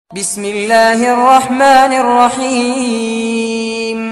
بسم الله الرحمن الرحيم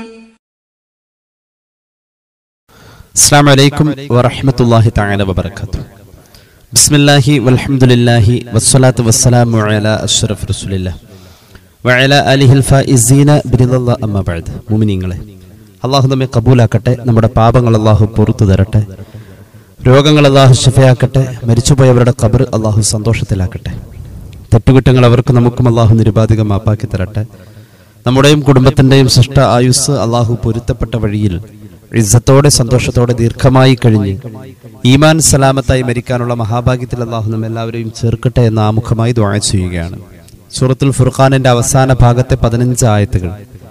അസ്സാം വലൈക്കും വറഹമത്തല്ലാഹി തആല വബറകാതുഹു ബിസ്മില്ലാഹി വൽഹംദുലില്ലാഹി വസ്സലാത്തു വസ്സലാമു അലാ അഷ്റഫ് റസൂലില്ലാഹ് വഅല ആലിഹിൽ ഫായിസീന ബിരിദല്ലാഹ് അമ്മാ ബഅദ് മുഅ്മിനീങ്ങളെ അല്ലാഹു നമ്മെ കബൂലാക്കട്ടെ നമ്മുടെ പാപങ്ങൾ അല്ലാഹു പുറത്തു തരട്ടെ രോഗങ്ങൾ അല്ലാഹു ശിഫയാക്കട്ടെ മരിച്ചുപോയവരുടെ ഖബർ അല്ലാഹു സന്തോഷത്തിലാക്കട്ടെ തെറ്റുകുറ്റങ്ങൾ അവർക്ക് നമുക്കും അല്ലാഹു നിരുപാധികം മാപ്പാക്കി തരട്ടെ നമ്മുടെയും കുടുംബത്തിന്റെയും സൃഷ്ട ആയുസ് അള്ളാഹു പൊരുത്തപ്പെട്ട വഴിയിൽ ഇസ്സത്തോടെ സന്തോഷത്തോടെ ദീർഘമായി കഴിഞ്ഞ് ഈമാൻ സലാമത്തായി മരിക്കാനുള്ള മഹാഭാഗ്യത്തിൽ അള്ളാഹു നമ്മ എല്ലാവരെയും ചേർക്കട്ടെ എന്ന് ആമുഖമായി ദ്വാഴ ചെയ്യുകയാണ് സൂറത്തുൽ ഫുർഖാനിന്റെ അവസാന ഭാഗത്തെ പതിനഞ്ച് ആയത്തുകൾ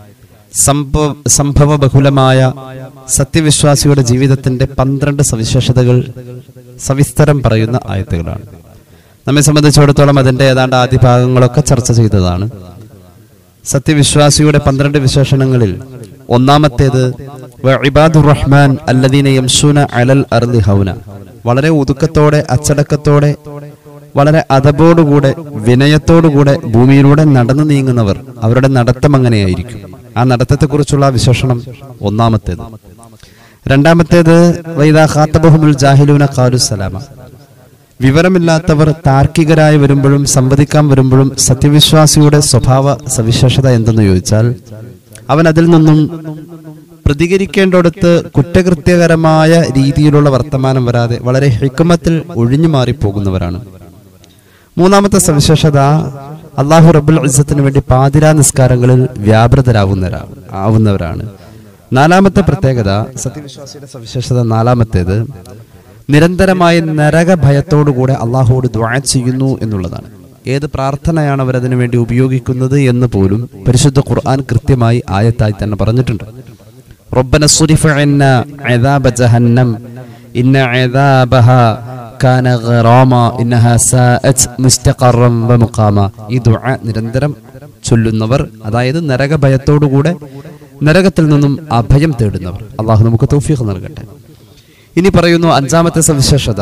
സംഭവ സംഭവ ബഹുലമായ സത്യവിശ്വാസിയുടെ ജീവിതത്തിന്റെ പന്ത്രണ്ട് സവിശേഷതകൾ സവിസ്തരം പറയുന്ന ആയത്തുകളാണ് നമ്മെ സംബന്ധിച്ചിടത്തോളം അതിന്റെ ഏതാണ്ട് ആദ്യ ഭാഗങ്ങളൊക്കെ ചർച്ച ചെയ്തതാണ് സത്യവിശ്വാസിയുടെ പന്ത്രണ്ട് വിശേഷണങ്ങളിൽ ഒന്നാമത്തേത് ഇബാദുർ റഹ്മാൻ അല്ലദീന യംസൂന അലൽ അർലി ഹൗന വളരെ ഒതുക്കത്തോടെ അച്ചടക്കത്തോടെ വളരെ അതബോടുകൂടെ വിനയത്തോടുകൂടെ ഭൂമിയിലൂടെ നടന്നു നീങ്ങുന്നവർ അവരുടെ നടത്തം അങ്ങനെയായിരിക്കും ആ നടത്തത്തെക്കുറിച്ചുള്ള വിശേഷണം ഒന്നാമത്തേത് രണ്ടാമത്തേത് വൈദാ ഖാത്തബഹുമുൽ ജാഹിലൂന ഖാലു സലാമ വിവരമില്ലാത്തവർ താർക്കികരായി വരുമ്പോഴും സംവദിക്കാൻ വരുമ്പോഴും സത്യവിശ്വാസിയുടെ സ്വഭാവ സവിശേഷത എന്തെന്ന് ചോദിച്ചാൽ അവൻ അതിൽ നിന്നും പ്രതികരിക്കേണ്ടടുത്ത് കുറ്റകൃത്യകരമായ രീതിയിലുള്ള വർത്തമാനം വരാതെ വളരെ ഹിക്കുമത്തിൽ ഒഴിഞ്ഞു മാറിപ്പോകുന്നവരാണ് മൂന്നാമത്തെ സവിശേഷത അള്ളാഹു റബുൽ ഇസത്തിന് വേണ്ടി പാതിരാ നിസ്കാരങ്ങളിൽ വ്യാപൃതരാകുന്നവരാ ആവുന്നവരാണ് നാലാമത്തെ പ്രത്യേകത സത്യവിശ്വാസിയുടെ സവിശേഷത നാലാമത്തേത് നിരന്തരമായ നരക ഭയത്തോടുകൂടെ അള്ളാഹുവോട് ദ്വാ ചെയ്യുന്നു എന്നുള്ളതാണ് ഏത് പ്രാർത്ഥനയാണ് അവർ അതിനു വേണ്ടി ഉപയോഗിക്കുന്നത് എന്ന് പോലും പരിശുദ്ധ ഖുർആൻ കൃത്യമായി ആയത്തായി തന്നെ പറഞ്ഞിട്ടുണ്ട് ربنا اصرف عنا عذاب جهنم إن عذابها كان غراما إنها ساءت مستقرا ومقاما ഈ ദുആ നിരന്തരം ചൊല്ലുന്നവർ അതായത് നരക ഭയത്തോടുകൂടെ നരകത്തിൽ നിന്നും അഭയം തേടുന്നവർ അള്ളാഹു നമുക്ക് തൗഫീഖ് നൽകട്ടെ ഇനി പറയുന്നു അഞ്ചാമത്തെ സവിശേഷത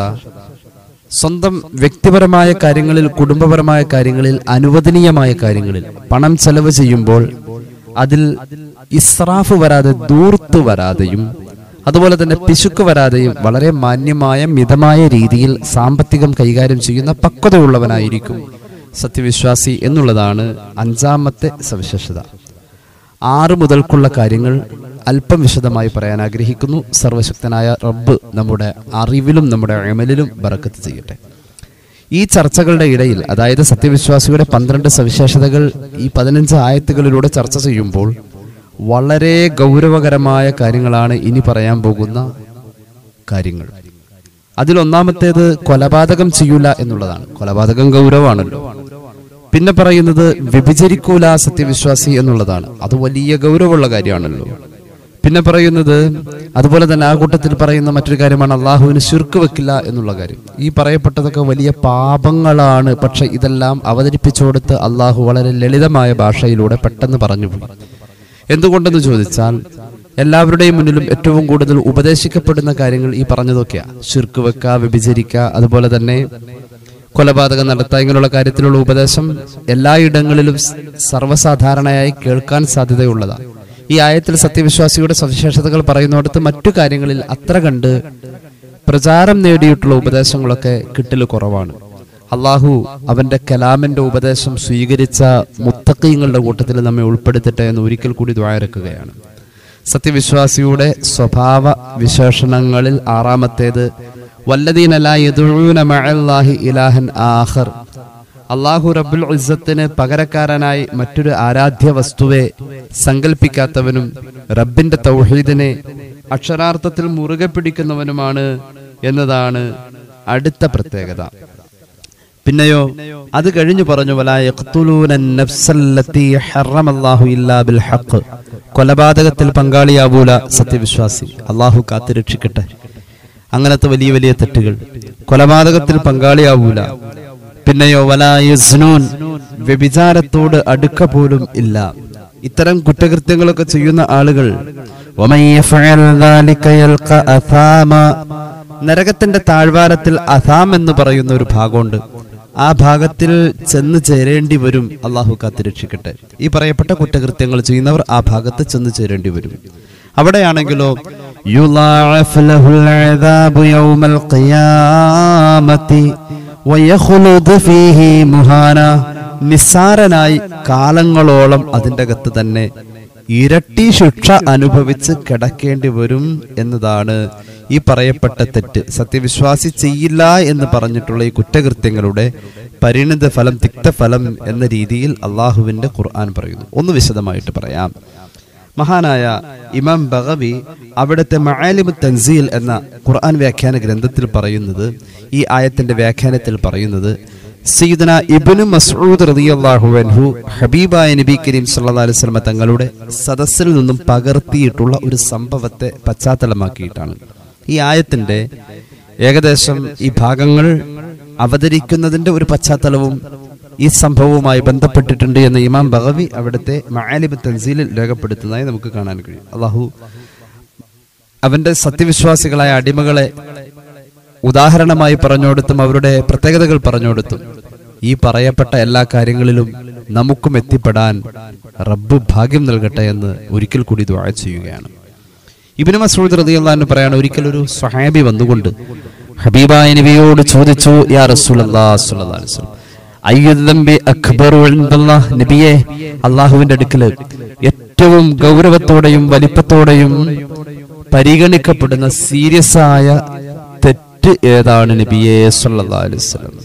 സ്വന്തം വ്യക്തിപരമായ കാര്യങ്ങളിൽ കുടുംബപരമായ കാര്യങ്ങളിൽ അനുവദനീയമായ കാര്യങ്ങളിൽ പണം ചെലവ് ചെയ്യുമ്പോൾ അതിൽ ഇസ്രാഫ് വരാതെ ദൂർത്ത് വരാതെയും അതുപോലെ തന്നെ പിശുക്ക് വരാതെയും വളരെ മാന്യമായ മിതമായ രീതിയിൽ സാമ്പത്തികം കൈകാര്യം ചെയ്യുന്ന പക്വതയുള്ളവനായിരിക്കും സത്യവിശ്വാസി എന്നുള്ളതാണ് അഞ്ചാമത്തെ സവിശേഷത ആറ് മുതൽക്കുള്ള കാര്യങ്ങൾ അല്പം വിശദമായി പറയാൻ ആഗ്രഹിക്കുന്നു സർവശക്തനായ റബ്ബ് നമ്മുടെ അറിവിലും നമ്മുടെ അമലിലും ബറക്കത്ത് ചെയ്യട്ടെ ഈ ചർച്ചകളുടെ ഇടയിൽ അതായത് സത്യവിശ്വാസിയുടെ പന്ത്രണ്ട് സവിശേഷതകൾ ഈ പതിനഞ്ച് ആയത്തുകളിലൂടെ ചർച്ച ചെയ്യുമ്പോൾ വളരെ ഗൗരവകരമായ കാര്യങ്ങളാണ് ഇനി പറയാൻ പോകുന്ന കാര്യങ്ങൾ അതിലൊന്നാമത്തേത് കൊലപാതകം ചെയ്യൂല എന്നുള്ളതാണ് കൊലപാതകം ഗൗരവമാണല്ലോ പിന്നെ പറയുന്നത് വ്യഭിചരിക്കൂല സത്യവിശ്വാസി എന്നുള്ളതാണ് അത് വലിയ ഗൗരവമുള്ള കാര്യമാണല്ലോ പിന്നെ പറയുന്നത് അതുപോലെ തന്നെ ആ കൂട്ടത്തിൽ പറയുന്ന മറ്റൊരു കാര്യമാണ് അള്ളാഹുവിന് ശുർക്ക് വെക്കില്ല എന്നുള്ള കാര്യം ഈ പറയപ്പെട്ടതൊക്കെ വലിയ പാപങ്ങളാണ് പക്ഷെ ഇതെല്ലാം അവതരിപ്പിച്ചു കൊടുത്ത് അള്ളാഹു വളരെ ലളിതമായ ഭാഷയിലൂടെ പെട്ടെന്ന് പറഞ്ഞു പോയി എന്തുകൊണ്ടെന്ന് ചോദിച്ചാൽ എല്ലാവരുടെയും മുന്നിലും ഏറ്റവും കൂടുതൽ ഉപദേശിക്കപ്പെടുന്ന കാര്യങ്ങൾ ഈ പറഞ്ഞതൊക്കെയാ ശുർക്ക് വെക്ക വ്യഭിചരിക്ക അതുപോലെ തന്നെ കൊലപാതകം നടത്തുക ഇങ്ങനെയുള്ള കാര്യത്തിലുള്ള ഉപദേശം എല്ലായിടങ്ങളിലും സർവ്വസാധാരണയായി കേൾക്കാൻ സാധ്യതയുള്ളതാണ് ഈ ആയത്തിൽ സത്യവിശ്വാസിയുടെ സവിശേഷതകൾ പറയുന്നിടത്ത് മറ്റു കാര്യങ്ങളിൽ അത്ര കണ്ട് പ്രചാരം നേടിയിട്ടുള്ള ഉപദേശങ്ങളൊക്കെ കിട്ടൽ കുറവാണ് അള്ളാഹു അവന്റെ കലാമിന്റെ ഉപദേശം സ്വീകരിച്ച മുത്തക്കീങ്ങളുടെ കൂട്ടത്തിൽ നമ്മെ ഉൾപ്പെടുത്തട്ടെ എന്ന് ഒരിക്കൽ കൂടി ദ്വാരക്കുകയാണ് സത്യവിശ്വാസിയുടെ സ്വഭാവ വിശേഷണങ്ങളിൽ ആറാമത്തേത് ഇലാഹൻ ആഖർ അള്ളാഹു റബ്ബുൽ ഇസ്സത്തിന് പകരക്കാരനായി മറ്റൊരു ആരാധ്യ വസ്തുവെ സങ്കല്പിക്കാത്തവനും റബ്ബിന്റെ തൗഹീദിനെ അക്ഷരാർത്ഥത്തിൽ മുറുകെ പിടിക്കുന്നവനുമാണ് എന്നതാണ് അടുത്ത പ്രത്യേകത പിന്നെയോ അത് കഴിഞ്ഞു പറഞ്ഞു കൊലപാതകത്തിൽ പങ്കാളിയാവൂല സത്യവിശ്വാസി അള്ളാഹു കാത്തുരക്ഷിക്കട്ടെ അങ്ങനത്തെ വലിയ വലിയ തെറ്റുകൾ കൊലപാതകത്തിൽ പങ്കാളിയാവൂല പിന്നെയോ വലായുസ്നൂൻ വ്യഭിചാരത്തോട് അടുക്ക പോലും ഇല്ല ഇത്തരം കുറ്റകൃത്യങ്ങളൊക്കെ ചെയ്യുന്ന ആളുകൾ നരകത്തിന്റെ താഴ്വാരത്തിൽ അഥാം എന്ന് പറയുന്ന ഒരു ഭാഗമുണ്ട് ആ ഭാഗത്തിൽ ചെന്ന് ചേരേണ്ടി വരും അള്ളാഹു കാത്തിരക്ഷിക്കട്ടെ ഈ പറയപ്പെട്ട കുറ്റകൃത്യങ്ങൾ ചെയ്യുന്നവർ ആ ഭാഗത്ത് ചെന്ന് ചേരേണ്ടി വരും അവിടെയാണെങ്കിലോ യുളാഅഫ് ലഹുൽ അദാബു യൗമൽ ഖിയാമത്തി വയഖ്ലുദ് ഫീഹി മുഹാന നിസ്സാരനായി കാലങ്ങളോളം അതിൻ്റെ അകത്ത് തന്നെ ഇരട്ടി ശിക്ഷ അനുഭവിച്ച് കിടക്കേണ്ടി വരും എന്നതാണ് ഈ പറയപ്പെട്ട തെറ്റ് സത്യവിശ്വാസി ചെയ്യില്ല എന്ന് പറഞ്ഞിട്ടുള്ള ഈ കുറ്റകൃത്യങ്ങളുടെ പരിണിത ഫലം തിക്തഫലം എന്ന രീതിയിൽ അള്ളാഹുവിന്റെ ഖുർആൻ പറയുന്നു ഒന്ന് വിശദമായിട്ട് പറയാം മഹാനായ ഇമാം ബഗവി അവിടുത്തെ മആലിമു തൻസീൽ എന്ന ഖുർആൻ വ്യാഖ്യാന ഗ്രന്ഥത്തിൽ പറയുന്നത് ഈ ആയത്തിന്റെ വ്യാഖ്യാനത്തിൽ പറയുന്നത് സയ്യിദന ഇബ്നു മസ്ഊദ് റളിയല്ലാഹു അൻഹു ഹബീബായ നബി കരീം സല്ലല്ലാഹു അലൈഹി വസല്ലം തങ്ങളുടെ സദസ്സിൽ നിന്നും പകർത്തിയിട്ടുള്ള ഒരു സംഭവത്തെ പശ്ചാത്തലമാക്കിയിട്ടാണ് ഈ ആയത്തിന്റെ ഏകദേശം ഈ ഭാഗങ്ങൾ അവതരിക്കുന്നതിന്റെ ഒരു പശ്ചാത്തലവും ഈ സംഭവവുമായി ബന്ധപ്പെട്ടിട്ടുണ്ട് എന്ന് ഇമാം ബഗവി അവിടുത്തെ മആലിബ് തൻസീലിൽ രേഖപ്പെടുത്തുന്നതായി നമുക്ക് കാണാൻ കഴിയും അള്ളാഹു അവന്റെ സത്യവിശ്വാസികളായ അടിമകളെ ഉദാഹരണമായി പറഞ്ഞുകൊടുത്തും അവരുടെ പ്രത്യേകതകൾ പറഞ്ഞുകൊടുത്തും ഈ പറയപ്പെട്ട എല്ലാ കാര്യങ്ങളിലും നമുക്കും എത്തിപ്പെടാൻ റബ്ബ് ഭാഗ്യം നൽകട്ടെ എന്ന് ഒരിക്കൽ കൂടി ദുആ ചെയ്യുകയാണ് ഇബിന് മസൂദ് റളിയല്ലാഹു പറയാണ് ഒരിക്കൽ ഒരു സ്വഹാബി വന്നുകൊണ്ട് ഹബീബായ നബിയോട് ചോദിച്ചു യാ റസൂലല്ലാഹ് സ്വല്ലല്ലാഹു അലൈഹി വസല്ലം അയ്യുദ്ദംബി അക്ബറു ഇൻദല്ലാഹ് നബിയെ അള്ളാഹുവിന്റെ അടുക്കല് ഏറ്റവും ഗൗരവത്തോടെയും വലിപ്പത്തോടെയും പരിഗണിക്കപ്പെടുന്ന സീരിയസ് ആയ തെറ്റ് ഏതാണ് നബിയെ സല്ലല്ലാഹു അലൈഹി വസല്ലം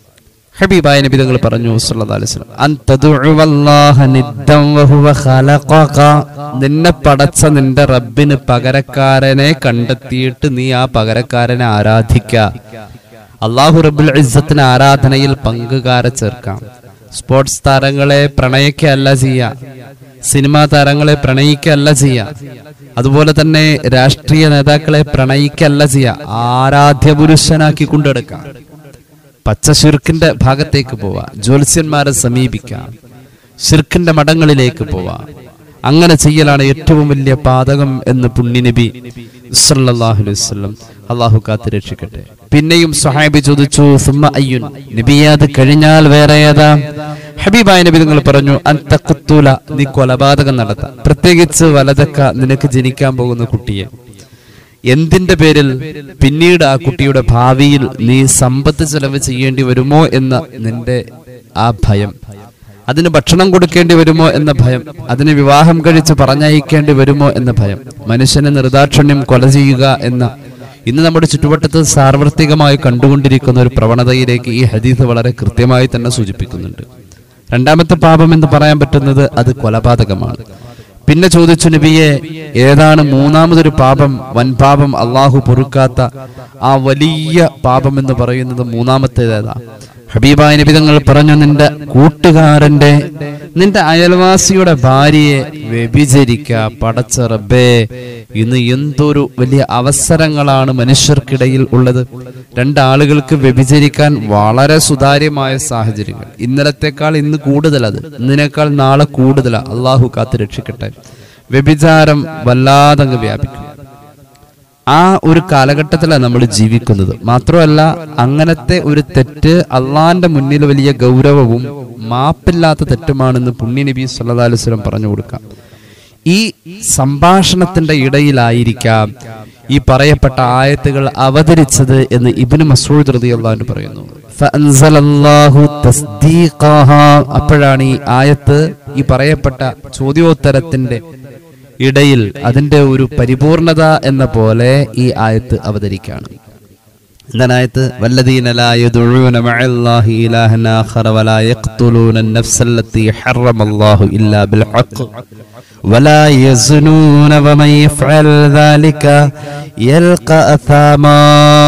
ഹബീബായ നബി തങ്ങൾ പറഞ്ഞു സല്ലല്ലാഹു അലൈഹി വസല്ലം അൻ തദ്ഉവല്ലാഹ നിദ്ദം വഹുവ ഖലഖക നിന്നെ പടച്ച നിന്റെ റബ്ബിന് പകരക്കാരനെ കണ്ടെത്തിയിട്ട് നീ ആ പകരക്കാരനെ ആരാധിക്ക അള്ളാഹു റബ്ബുൽ ഇസ്സത്തിന് ആരാധനയിൽ പങ്കുകാരെ ചേർക്കാം സ്പോർട്സ് താരങ്ങളെ പ്രണയിക്കല്ല ചെയ്യാ സിനിമാ താരങ്ങളെ പ്രണയിക്കല്ല ചെയ്യാ അതുപോലെ തന്നെ രാഷ്ട്രീയ നേതാക്കളെ പ്രണയിക്കല്ല ചെയ്യാ ആരാധ്യ പുരുഷനാക്കി കൊണ്ടെടുക്കാം പച്ച ഷിർക്കിന്റെ ഭാഗത്തേക്ക് പോവാ ജ്യോത്സ്യന്മാരെ സമീപിക്കാം ഷിർക്കിന്റെ മഠങ്ങളിലേക്ക് പോവാ അങ്ങനെ ചെയ്യലാണ് ഏറ്റവും വലിയ പാതകം എന്ന് പുണ്യനബി സല്ലല്ലാഹു അലൈഹി വസല്ലം അള്ളാഹു കാത്ത് രക്ഷിക്കട്ടെ പിന്നെയും സ്വഹാബി ചോദിച്ചു സുമ്മ അയ്യുൻ നബിയെ അത് കഴിഞ്ഞാൽ വേറെ ഏതാ ഹബീബായ നബി നിങ്ങൾ പറഞ്ഞു അന്തക്കുത്തൂല നീ കൊലപാതകം നടത്താം പ്രത്യേകിച്ച് വലതക്ക നിനക്ക് ജനിക്കാൻ പോകുന്ന കുട്ടിയെ എന്തിന്റെ പേരിൽ പിന്നീട് ആ കുട്ടിയുടെ ഭാവിയിൽ നീ സമ്പത്ത് ചെലവ് ചെയ്യേണ്ടി വരുമോ എന്ന നിന്റെ ആ ഭയം അതിന് ഭക്ഷണം കൊടുക്കേണ്ടി വരുമോ എന്ന ഭയം അതിന് വിവാഹം കഴിച്ച് പറഞ്ഞയക്കേണ്ടി വരുമോ എന്ന ഭയം മനുഷ്യനെ നിർദാക്ഷിണ്യം കൊല ചെയ്യുക എന്ന ഇന്ന് നമ്മുടെ ചുറ്റുവട്ടത്ത് സാർവത്രികമായി കണ്ടുകൊണ്ടിരിക്കുന്ന ഒരു പ്രവണതയിലേക്ക് ഈ ഹദീസ് വളരെ കൃത്യമായി തന്നെ സൂചിപ്പിക്കുന്നുണ്ട് രണ്ടാമത്തെ പാപം എന്ന് പറയാൻ പറ്റുന്നത് അത് കൊലപാതകമാണ് പിന്നെ ചോദിച്ചു നബിയെ ഏതാണ് മൂന്നാമതൊരു പാപം വൻപാപം അള്ളാഹു പൊറുക്കാത്ത ആ വലിയ പാപം എന്ന് പറയുന്നത് മൂന്നാമത്തേതേതാ ഹബീബായ നബി തങ്ങൾ പറഞ്ഞു നിന്റെ കൂട്ടുകാരന്റെ നിന്റെ അയൽവാസിയുടെ ഭാര്യയെ വ്യഭിചരിക്ക പടച്ച റബ്ബേ ഇന്ന് എന്തൊരു വലിയ അവസരങ്ങളാണ് മനുഷ്യർക്കിടയിൽ ഉള്ളത് രണ്ടാളുകൾക്ക് വ്യഭിചരിക്കാൻ വളരെ സുതാര്യമായ സാഹചര്യങ്ങൾ ഇന്നലത്തെക്കാൾ ഇന്ന് കൂടുതൽ അത് ഇന്നിനേക്കാൾ നാളെ കൂടുതലാ അള്ളാഹു കാത്ത് രക്ഷിക്കട്ടെ വ്യഭിചാരം വല്ലാതങ്ങ് വ്യാപിക്കും ആ ഒരു കാലഘട്ടത്തിലാണ് നമ്മൾ ജീവിക്കുന്നത് മാത്രമല്ല അങ്ങനത്തെ ഒരു തെറ്റ് അള്ളാന്റെ മുന്നിൽ വലിയ ഗൗരവവും മാപ്പില്ലാത്ത തെറ്റുമാണെന്ന് പുണ്യ നബി സല്ലാ അലുസ്ലം പറഞ്ഞു കൊടുക്കാം ഈ സംഭാഷണത്തിന്റെ ഇടയിലായിരിക്കാം ഈ പറയപ്പെട്ട ആയത്തുകൾ അവതരിച്ചത് എന്ന് ഇബിന് മസൂദ് റളിയല്ലാഹു പറയുന്നു ഫഅൻസലല്ലാഹു തസ്ദീഖാഹാ. അപ്പോഴാണ് ഈ ആയത്ത് ഈ പറയപ്പെട്ട ചോദ്യോത്തരത്തിന്റെ ഇടയിൽ അതിന്റെ ഒരു പരിപൂർണത എന്ന പോലെ ഈ ആയത്ത് അവതരിക്കാണ് എന്താണ് ആയത്ത് വല്ലദീന ലാ യദുഊന മഅല്ലാഹി ഇലാഹൻ ആഖറ വലാ യഖ്തുലൂന النفس التي حرم الله إلا بالحق ولا يزنون ومن يفعل ذلك يلقى أثاما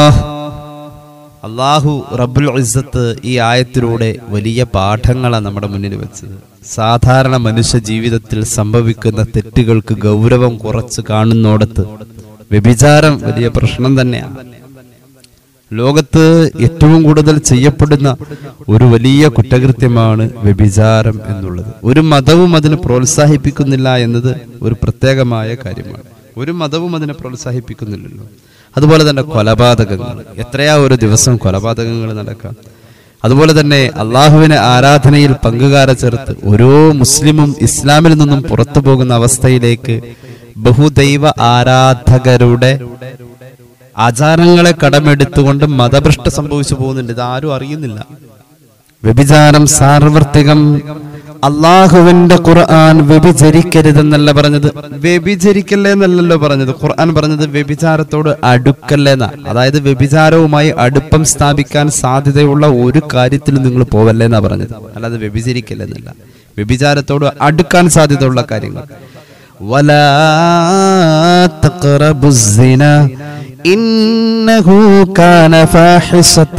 അള്ളാഹു റബ്ബുൽ ഇസ്സത്ത് ഈ ആയത്തിലൂടെ വലിയ പാഠങ്ങളാണ് നമ്മുടെ മുന്നിൽ വെച്ചത് സാധാരണ മനുഷ്യ ജീവിതത്തിൽ സംഭവിക്കുന്ന തെറ്റുകൾക്ക് ഗൗരവം കുറച്ച് കാണുന്നോടത്ത് വ്യഭിചാരം വലിയ പ്രശ്നം തന്നെയാണ് ലോകത്ത് ഏറ്റവും കൂടുതൽ ചെയ്യപ്പെടുന്ന ഒരു വലിയ കുറ്റകൃത്യമാണ് വ്യഭിചാരം എന്നുള്ളത് ഒരു മതവും അതിനെ പ്രോത്സാഹിപ്പിക്കുന്നില്ല എന്നത് ഒരു പ്രത്യേകമായ കാര്യമാണ് ഒരു മതവും അതിനെ പ്രോത്സാഹിപ്പിക്കുന്നില്ലല്ലോ അതുപോലെ തന്നെ കൊലപാതകങ്ങൾ എത്രയാ ഒരു ദിവസം കൊലപാതകങ്ങൾ നടക്കാം അതുപോലെ തന്നെ അള്ളാഹുവിനെ ആരാധനയിൽ പങ്കുകാരെ ചേർത്ത് ഓരോ മുസ്ലിമും ഇസ്ലാമിൽ നിന്നും പുറത്തു പോകുന്ന അവസ്ഥയിലേക്ക് ബഹുദൈവ ആരാധകരുടെ ആചാരങ്ങളെ കടമെടുത്തുകൊണ്ട് മതഭ്രഷ്ട സംഭവിച്ചു പോകുന്നുണ്ട് ഇത് ആരും അറിയുന്നില്ല വ്യഭിചാരം സാർവത്രികം അള്ളാഹുവിന്റെ ഖുർആൻ വ്യഭിചരിക്കരുതെന്നല്ല പറഞ്ഞത് വ്യഭിചരിക്കല്ലേ എന്നല്ലല്ലോ പറഞ്ഞത് ഖുർആൻ പറഞ്ഞത് വ്യഭിചാരത്തോട് അടുക്കല്ലേ എന്നാ അതായത് വ്യഭിചാരവുമായി അടുപ്പം സ്ഥാപിക്കാൻ സാധ്യതയുള്ള ഒരു കാര്യത്തിലും നിങ്ങൾ പോവല്ലേ എന്നാ പറഞ്ഞത് അല്ലാതെ വ്യഭിചരിക്കല്ലേ എന്നല്ല വ്യഭിചാരത്തോട് അടുക്കാൻ സാധ്യതയുള്ള കാര്യങ്ങൾ ولا تقربوا الزنا إنه كان فاحشة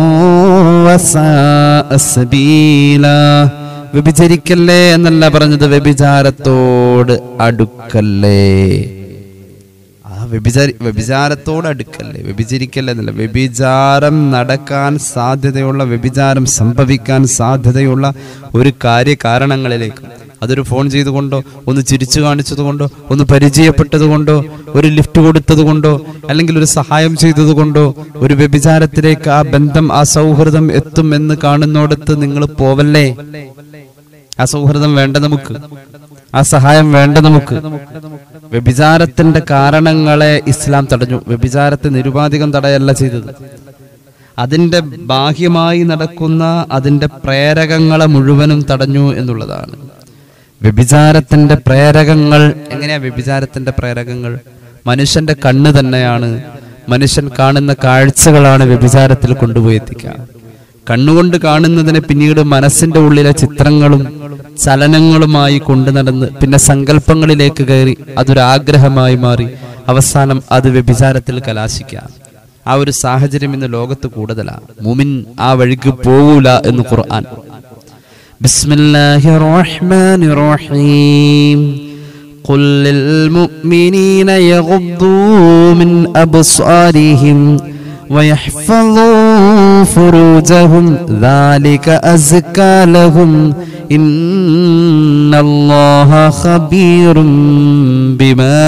وساء سبيلا വ്യഭിചരിക്കല്ലേ എന്നല്ല പറഞ്ഞത് വ്യഭിചാരത്തോട് അടുക്കല്ലേ ആ വ്യഭിചാരി വ്യഭിചാരത്തോട് അടുക്കല്ലേ വ്യഭിചരിക്കല്ലേ എന്നല്ല വ്യഭിചാരം നടക്കാൻ സാധ്യതയുള്ള വ്യഭിചാരം സംഭവിക്കാൻ സാധ്യതയുള്ള ഒരു കാര്യകാരണങ്ങളിലേക്ക് അതൊരു ഫോൺ ചെയ്തുകൊണ്ടോ ഒന്ന് ചിരിച്ചു കാണിച്ചതുകൊണ്ടോ ഒന്ന് പരിചയപ്പെട്ടതുകൊണ്ടോ ഒരു ലിഫ്റ്റ് കൊടുത്തതുകൊണ്ടോ അല്ലെങ്കിൽ ഒരു സഹായം ചെയ്തതുകൊണ്ടോ ഒരു വ്യഭിചാരത്തിലേക്ക് ആ ബന്ധം ആ സൗഹൃദം എത്തും എന്ന് കാണുന്നോടത്ത് നിങ്ങൾ പോവല്ലേ ആ സൗഹൃദം വേണ്ട നമുക്ക് ആ സഹായം വേണ്ട നമുക്ക് വ്യഭിചാരത്തിന്റെ കാരണങ്ങളെ ഇസ്ലാം തടഞ്ഞു വ്യഭിചാരത്തെ നിരുപാധികം തടയല്ല ചെയ്തത് അതിന്റെ ബാഹ്യമായി നടക്കുന്ന അതിന്റെ പ്രേരകങ്ങളെ മുഴുവനും തടഞ്ഞു എന്നുള്ളതാണ് വ്യഭിചാരത്തിന്റെ പ്രേരകങ്ങൾ എങ്ങനെയാ വ്യഭിചാരത്തിന്റെ പ്രേരകങ്ങൾ മനുഷ്യന്റെ കണ്ണ് തന്നെയാണ് മനുഷ്യൻ കാണുന്ന കാഴ്ചകളാണ് വ്യഭിചാരത്തിൽ കൊണ്ടുപോയി എത്തിക്കുക കണ്ണുകൊണ്ട് കാണുന്നതിനെ പിന്നീട് മനസ്സിന്റെ ഉള്ളിലെ ചിത്രങ്ങളും ചലനങ്ങളുമായി കൊണ്ടു നടന്ന് പിന്നെ സങ്കല്പങ്ങളിലേക്ക് കയറി അതൊരു ആഗ്രഹമായി മാറി അവസാനം അത് വ്യഭിചാരത്തിൽ കലാശിക്കുക ആ ഒരു സാഹചര്യം ഇന്ന് ലോകത്ത് കൂടുതലാണ് മുമിൻ ആ വഴിക്ക് പോകൂല എന്ന് ഖുർആൻ بسم الله الرحمن الرحيم قل للمؤمنين يغضوا من أبصارهم ويحفظوا فروجهم ذلك أزكى لهم إن الله خبير بما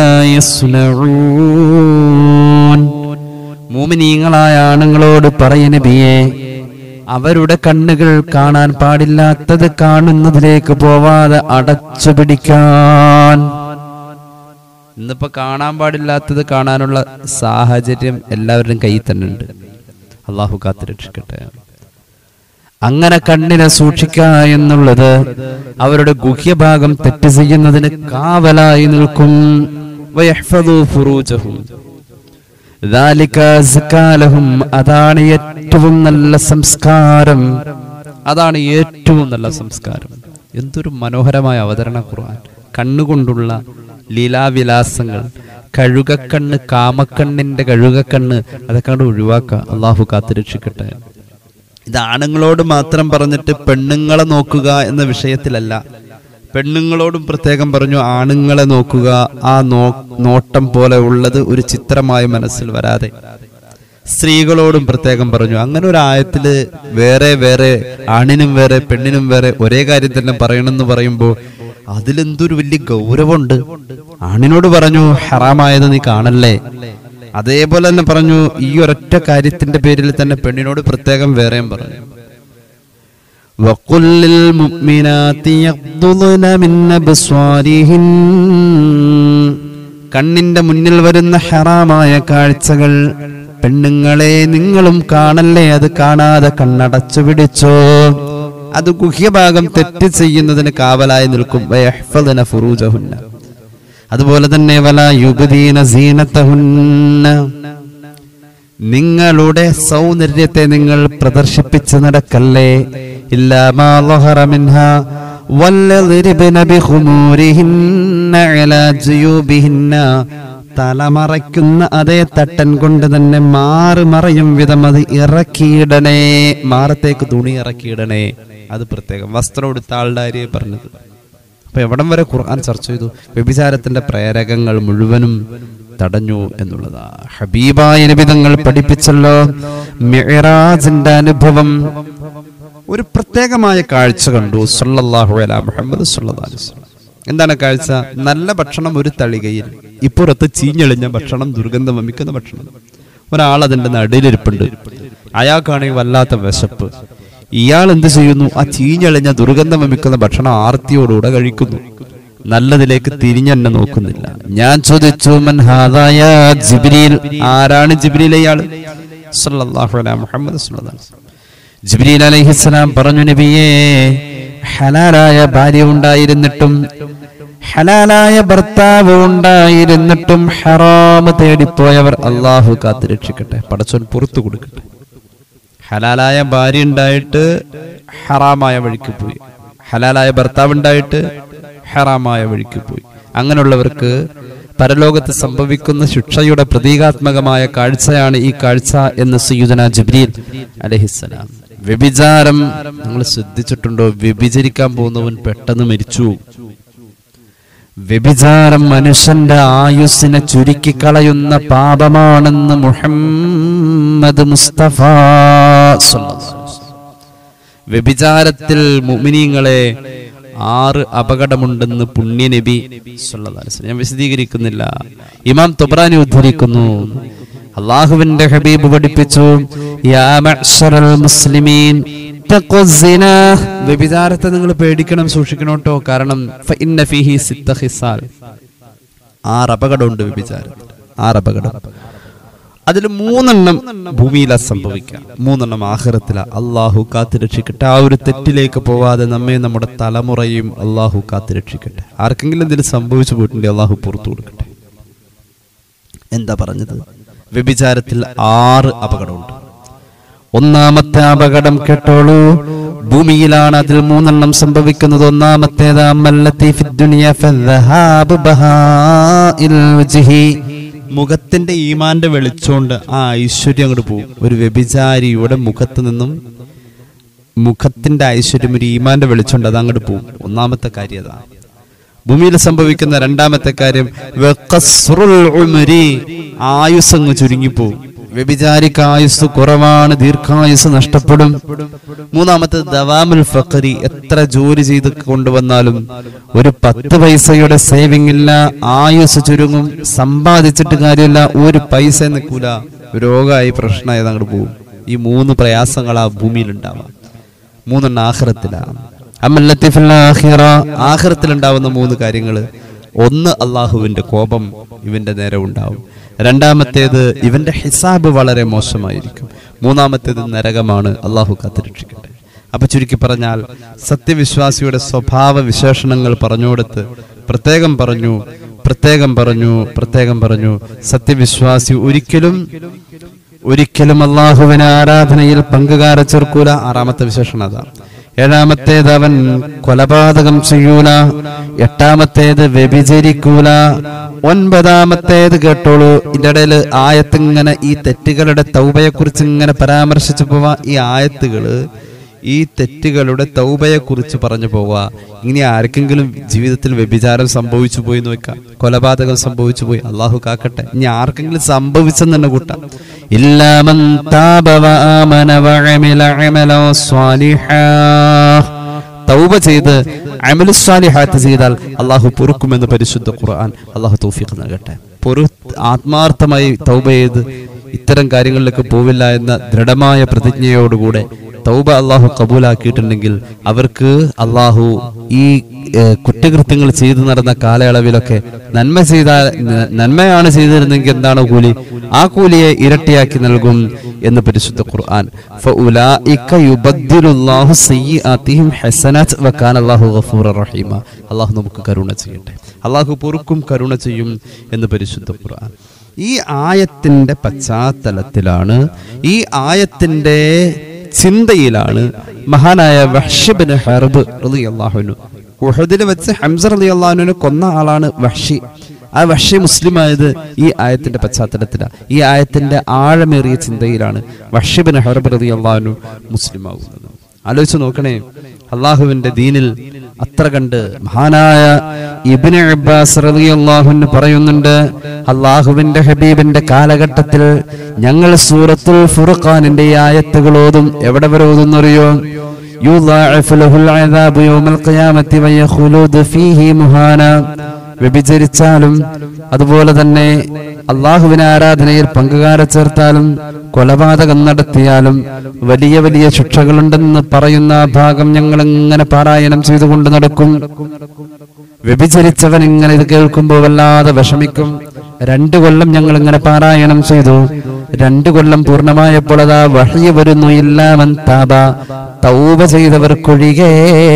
يصنعون മൂമിനീങ്ങളായ ആണുങ്ങളോട് പറയ നബിയെ അവരുടെ കണ്ണുകൾ കാണാൻ പാടില്ലാത്തത് കാണുന്നതിലേക്ക് പോവാതെ അടച്ചു പിടിക്കാൻ ഇന്നിപ്പോ കാണാൻ പാടില്ലാത്തത് കാണാനുള്ള സാഹചര്യം എല്ലാവരുടെയും കയ്യിൽ തന്നെ ഉണ്ട് അള്ളാഹു കാത്തു രക്ഷിക്കട്ടെ അങ്ങനെ കണ്ണിനെ സൂക്ഷിക്കുക എന്നുള്ളത് അവരുടെ ഗുഹ്യഭാഗം തെറ്റ് ചെയ്യുന്നതിന് കാവലായി നിൽക്കും വയഹ്ഫദു ഫുറൂജഹും ذلك أزكى لهم. അതാണ് ഏറ്റവും നല്ല സംസ്കാരം അതാണ് ഏറ്റവും നല്ല സംസ്കാരം എന്തൊരു മനോഹരമായ അവതരണ ഖുർആൻ കണ്ണുകൊണ്ടുള്ള ലീലാവിലാസങ്ങൾ കഴുകക്കണ്ണ് കാമക്കണ്ണിന്റെ കഴുകക്കണ്ണ് അതൊക്കെ അങ്ങോട്ട് ഒഴിവാക്കുക അള്ളാഹു കാത്തുരക്ഷിക്കട്ടെ ഇത് ആണുങ്ങളോട് മാത്രം പറഞ്ഞിട്ട് പെണ്ണുങ്ങളെ നോക്കുക എന്ന വിഷയത്തിലല്ല പെണ്ണുങ്ങളോടും പ്രത്യേകം പറഞ്ഞു ആണുങ്ങളെ നോക്കുക ആ നോ നോട്ടം പോലെ ഉള്ളത് ഒരു ചിത്രമായി മനസ്സിൽ വരാതെ സ്ത്രീകളോടും പ്രത്യേകം പറഞ്ഞു അങ്ങനെ ഒരു ആയത്തില് വേറെ വേറെ ആണിനും വേറെ പെണ്ണിനും വേറെ ഒരേ കാര്യം തന്നെ പറയണമെന്ന് പറയുമ്പോൾ അതിലെന്തൊരു വലിയ ഗൗരവമുണ്ട് ആണിനോട് പറഞ്ഞു ഹറാമായത് നീ കാണല്ലേ അതേപോലെ തന്നെ പറഞ്ഞു ഈ ഒരൊറ്റ കാര്യത്തിന്റെ പേരിൽ തന്നെ പെണ്ണിനോട് പ്രത്യേകം വേറെയും പറഞ്ഞു وقل للمؤمنات يغضضن من أبصارهن കണ്ണിന്റെ മുന്നിൽ വരുന്ന ഹറാമായ കാഴ്ചകൾ പെണ്ണുങ്ങളെ നിങ്ങളും കാണല്ലേ അത് കാണാതെ കണ്ണടച്ചു പിടിച്ചോ അത് ഗുഹ്യഭാഗം തെറ്റ് ചെയ്യുന്നതിന് കാവലായി നിൽക്കും വയഹ്ഫദന ഫുറൂജഹുന്ന അതുപോലെ തന്നെ വല യുഗദീന സീനത്തഹുന്ന നിങ്ങളുടെ സൗന്ദര്യത്തെ നിങ്ങൾ പ്രദർശിപ്പിച്ച് നടക്കല്ലേ ഇല്ലാ മാ ളഹറ മിൻഹാ വല്ലദ്രിബ്ന ബിഖുമൂരിഹിന്ന അലാ ജുയൂബിഹിന്ന തലമറയ്ക്കുന്ന അതേ തട്ടൻ കൊണ്ട് തന്നെ മാറി മറയും വിധം അത് ഇറക്കിയിടണേ മാറത്തേക്ക് തുണി ഇറക്കിയിടണേ അത് പ്രത്യേകം വസ്ത്രം എടുത്ത ആളുടെ കാര്യം പറഞ്ഞത് അപ്പൊ എവിടം വരെ ഖുർആൻ ചർച്ച ചെയ്തു വ്യഭിചാരത്തിന്റെ പ്രേരകങ്ങൾ മുഴുവനും തടഞ്ഞു എന്നുള്ളതാ ഹബീബായ നിബിതങ്ങൾ പഠിപ്പിച്ചല്ലോ മിഅ്റാജിന്റെ അനുഭവം ഒരു പ്രത്യേകമായ കാഴ്ച കണ്ടു സല്ലല്ലാഹു അലാ മുഹമ്മദ് സല്ലല്ലാഹു അലൈഹി വസല്ലം എന്താണ് കാഴ്ച നല്ല ഭക്ഷണം ഒരു തളികയിൽ ഇപ്പുറത്ത് ചീഞ്ഞെളിഞ്ഞ ഭക്ഷണം ദുർഗന്ധം വമിക്കുന്ന ഭക്ഷണം ഒരാൾ അതിന്റെ നടുവിലിരിപ്പുണ്ട് അയാൾക്കാണെങ്കിൽ വല്ലാത്ത വിശപ്പ് ഇയാൾ എന്ത് ചെയ്യുന്നു ആ ചീഞ്ഞളിഞ്ഞ ദുർഗന്ധം വമിക്കുന്ന ഭക്ഷണം ആർത്തിയോടുകൂടെ കഴിക്കുന്നു നല്ലതിലേക്ക് തിരിഞ്ഞെന്നെ നോക്കുന്നില്ല ഞാൻ ചോദിച്ചു മൻ ഹാദായ ജിബ്രീൽ ആരാണ് ജിബ്രീൽ ഇയാൾ സല്ലല്ലാഹു അലൈഹി മുഹമ്മദ് സല്ലല്ലാഹു അലൈഹി വസല്ലം. ജിബ്രീൽ അലൈഹിസ്സലാം പറഞ്ഞു നബിയേ ഹലാലായ ഭാര്യ ഉണ്ടായിരുന്നിട്ടും ഹലാലായ ഭർത്താവ് ഉണ്ടായിരുന്നിട്ടും ഹറാമ് തേടിപ്പോയവർ അള്ളാഹു കാത്തു രക്ഷിക്കട്ടെ പടച്ചോൻ പുറത്തു കൊടുക്കട്ടെ ഹലാലായ ഭാര്യ ഉണ്ടായിട്ട് ഹറാമായ വഴിക്ക് പോയി ഹലാലായ ഭർത്താവ് ഉണ്ടായിട്ട് ഹറാമായ വഴിക്ക് പോയി അങ്ങനെയുള്ളവർക്ക് പരലോകത്ത് സംഭവിക്കുന്ന ശിക്ഷയുടെ പ്രതീകാത്മകമായ കാഴ്ചയാണ് ഈ കാഴ്ച എന്ന് സയ്യുദന ജിബ്രീൽ അലഹിസ്സലാം വ്യഭിചാരം നിങ്ങൾ ശ്രദ്ധിച്ചിട്ടുണ്ടോ വ്യഭിചരിക്കാൻ പോകുന്നവൻ പെട്ടെന്ന് മരിച്ചു വ്യഭിചാരം മനുഷ്യന്റെ ആയുസ്സിനെ ചുരുക്കിക്കളയുന്ന പാപമാണെന്ന് മുഹമ്മദ് മുസ്തഫ സ്വല്ലല്ലാഹു അലൈഹി വസല്ലം. വ്യഭിചാരത്തിൽ മുഅ്മിനീങ്ങളെ ആറ് അപകടമുണ്ടെന്ന് പുണ്യനബി സല്ലല്ലാഹു അലൈഹി വസല്ലം. ഞാൻ വിശദീകരിക്കുന്നില്ല ഇമാം തൊബ്രാനി ഉദ്ധരിക്കുന്നു അള്ളാഹുവിന്റെ ഹബീബ് പഠിപ്പിച്ചു യാ മഅ്ശറൽ മുസ്ലിമീൻ ഇത്തഖു സിന. വ്യഭിചാരത്തെ നിങ്ങൾ പേടിക്കണം സൂക്ഷിക്കണം കേട്ടോ കാരണം ഫഇന്ന ഫീഹി സിത്ത ഖിസാൽ ആറ് അപകടമുണ്ട് വ്യഭിചാരത്തിൽ ആറ് അപകടം അതിൽ മൂന്നെണ്ണം ഭൂമിയിലാ സംഭവിക്കാം മൂന്നെണ്ണം ആഹ്റത്തില അള്ളാഹു കാത്തുരക്ഷിക്കട്ടെ ആ ഒരു തെറ്റിലേക്ക് പോവാതെ നമ്മെ നമ്മുടെ തലമുറയും അള്ളാഹു കാത്തുരക്ഷിക്കട്ടെ ആർക്കെങ്കിലും എന്തെങ്കിലും സംഭവിച്ചു പോയിട്ടുണ്ടെങ്കിൽ അള്ളാഹു പുറത്തു കൊടുക്കട്ടെ എന്താ പറഞ്ഞത് വ്യഭിചാരത്തിൽ ആറ് അപകടമുണ്ട് ഒന്നാമത്തെ അപകടം കേട്ടോളൂ ഭൂമിയിലാണ് അതിൽ മൂന്നെണ്ണം സംഭവിക്കുന്നത് ഒന്നാമത്തേത് അമ്മല്ലത്തി ഫിദ്ദുനിയ ഫദ്ദഹാബ് ബഹാഇൽ വജ്ഹി. മുഖത്തിന്റെ ഈമാന്റെ വെളിച്ചോണ്ട് ആ ഐശ്വര്യം അങ്ങോട്ട് പോകും ഒരു വ്യഭിചാരിയുടെ മുഖത്ത് നിന്നും മുഖത്തിന്റെ ഐശ്വര്യം ഒരു ഈമാന്റെ വെളിച്ചോണ്ട് അത് അങ്ങോട്ട് പോകും ഒന്നാമത്തെ കാര്യം അതാണ് ഭൂമിയിൽ സംഭവിക്കുന്ന രണ്ടാമത്തെ കാര്യം വഖസ്റുൽ ഉമരി. ആയുസ് അങ്ങ് ചുരുങ്ങിപ്പോവും വ്യഭിചാരിക്ക് ആയുസ് കുറവാണ് ദീർഘായുസ് നഷ്ടപ്പെടും മൂന്നാമത്തെ ദവാമുൽ ഫഖരി എത്ര ജോലി ചെയ്ത് കൊണ്ടുവന്നാലും ഒരു പത്ത് പൈസയുടെ സേവിംഗ് ഇല്ല ആയുസ് ചുരുങ്ങും സമ്പാദിച്ചിട്ട് കാര്യമില്ല ഒരു പൈസ നിൽക്കൂല രോഗമായി പ്രശ്നമായത് അങ്ങോട്ട് പോകും ഈ മൂന്ന് പ്രയാസങ്ങളാ ഭൂമിയിൽ ഉണ്ടാവാം മൂന്നെണ്ണം ആഖിറത്തിലാണ് ആഖിറത്തിൽ ഉണ്ടാവുന്ന മൂന്ന് കാര്യങ്ങൾ ഒന്ന് അള്ളാഹുവിന്റെ കോപം ഇവന്റെ നേരെ ഉണ്ടാവും രണ്ടാമത്തേത് ഇവന്റെ ഹിസാബ് വളരെ മോശമായിരിക്കും മൂന്നാമത്തേത് നരകമാണ് അള്ളാഹു കാത്തിരക്ഷിക്കട്ടെ അപ്പൊ ചുരുക്കി പറഞ്ഞാൽ സത്യവിശ്വാസിയുടെ സ്വഭാവ വിശേഷണങ്ങൾ പറഞ്ഞുകൊടുത്ത് പ്രത്യേകം പറഞ്ഞു പ്രത്യേകം പറഞ്ഞു പ്രത്യേകം പറഞ്ഞു സത്യവിശ്വാസി ഒരിക്കലും ഒരിക്കലും അള്ളാഹുവിന് ആരാധനയിൽ പങ്കുകാരെ ചേർക്കൂല ആറാമത്തെ വിശേഷണം അതാ ഏഴാമത്തേത് അവൻ കൊലപാതകം ചെയ്യൂല എട്ടാമത്തേത് വ്യഭിചരിക്കൂല ഒൻപതാമത്തേത് കേട്ടോളൂ ഇതിന്റെ ഇടയിൽ ആയത്തിങ്ങനെ ഈ തെറ്റുകളുടെ തൗബയെ കുറിച്ച് ഇങ്ങനെ പരാമർശിച്ചു പോവാ ഈ ആയത്തുകള് ഈ തെറ്റുകളുടെ തൗബയെ കുറിച്ച് പറഞ്ഞു പോവാ ഇനി ആർക്കെങ്കിലും ജീവിതത്തിൽ വ്യഭിചാരം സംഭവിച്ചു പോയി നോക്കാം കൊലപാതകം സംഭവിച്ചു പോയി അള്ളാഹു കാക്കട്ടെ ഇനി ആർക്കെങ്കിലും സംഭവിച്ചെന്ന് തന്നെ കൂട്ടാം ഇല്ലാമൻ താബ വആമന വഅമില അമലൻ സ്വാലിഹാ തൗബ ചെയ്ത് അമലു സ്വാലിഹാത്ത് ചെയ്താൽ അള്ളാഹു പൊറുക്കുമെന്ന് പരിശുദ്ധ ഖുർആൻ അള്ളാഹു തൗഫീഖ് നൽകട്ടെ പൊറു ആത്മാർത്ഥമായി തൗബ ചെയ്ത് ഇത്തരം കാര്യങ്ങളിലേക്ക് പോവില്ല എന്ന ദൃഢമായ പ്രതിജ്ഞയോടുകൂടെ തൗബ അള്ളാഹു കബൂലാക്കിയിട്ടുണ്ടെങ്കിൽ അവർക്ക് അള്ളാഹു ഈ ഏഹ്, കുറ്റകൃത്യങ്ങൾ ചെയ്തു നടന്ന കാലയളവിലൊക്കെ നന്മ ചെയ്താൽ ന- നന്മയാണ് ചെയ്തിരുന്നെങ്കിൽ എന്താണ് കൂലി ആ കൂലിയെ ഇരട്ടിയാക്കി നൽകും എന്ന് പരിശുദ്ധ ഖുർആൻ ഫഉലായിക യുബദ്ദിലുല്ലാഹു സയ്യിആതിഹിം ഹസനാത്ത് വകാന അല്ലാഹു ഗഫൂറർ റഹീമ അള്ളാഹു നമുക്ക് കരുണ ചെയ്യട്ടെ അള്ളാഹു പൊറുക്കും കരുണ ചെയ്യും എന്ന് പരിശുദ്ധ ഖുർആൻ ഈ ആയത്തിന്റെ പശ്ചാത്തലത്തിലാണ് ഈ ആയത്തിന്റെ ചിന്തയിലാണ് മഹാനായ വഹ്ഷിബിന് ഹർബ് റളിയല്ലാഹുനു ഉഹദിൽ വെച്ച് ഹംസ റളിയല്ലാഹുവിനെ കൊന്ന ആളാണ് വഹ്ഷി ആ വഹ്ഷി മുസ്ലിം ആയത് ഈ ആയത്തിന്റെ പശ്ചാത്തലത്തിലാണ് ഈ ആയത്തിന്റെ ആഴമേറിയ ചിന്തയിലാണ് വഹ്ഷിബിന് ഹർബ് റളിയല്ലാഹുനു മുസ്ലിം ആകുന്നത് ആലോചിച്ച് നോക്കണേ അള്ളാഹുവിന്റെ ദീനിൽ അത്ര കണ്ട് മഹാനായ ഇബ്നു അബ്ബാസ് റളിയല്ലാഹു അൻഹു പറയുന്നുണ്ട് അള്ളാഹുവിന്റെ ഹബീബിന്റെ കാലഘട്ടത്തിൽ ഞങ്ങൾ സൂറത്തുൽ ഫുർഖാനിന്റെ ഈ ആയത്തുകൾ ഓതും എവിടെ വരെ ഓതുന്നറിയോ യുളാഇഫു ലഹുൽ അദാബു യൗമൽ ഖിയാമത്തി വയഖുലൂദു ഫീഹി മുഹാന വ്യഭിചരിച്ചാലും അതുപോലെ തന്നെ അള്ളാഹുവിനെ ആരാധനയിൽ പങ്കുകാരെ ചേർത്താലും കൊലപാതകം നടത്തിയാലും വലിയ വലിയ ശിക്ഷകളുണ്ടെന്ന് പറയുന്ന ആ ഭാഗം ഞങ്ങൾ ഇങ്ങനെ പാരായണം ചെയ്തുകൊണ്ട് നടക്കും വ്യഭിചരിച്ചവൻ ഇങ്ങനെ ഇത് കേൾക്കുമ്പോൾ വല്ലാതെ വിഷമിക്കും രണ്ടു കൊല്ലം ഞങ്ങൾ ഇങ്ങനെ പാരായണം ചെയ്തു രണ്ടു കൊല്ലം പൂർണ്ണമായപ്പോൾ അതാ വഴിയ വരുന്നു ഇല്ലാമൻ താബ തൗബ ചെയ്തവർക്കൊഴികേ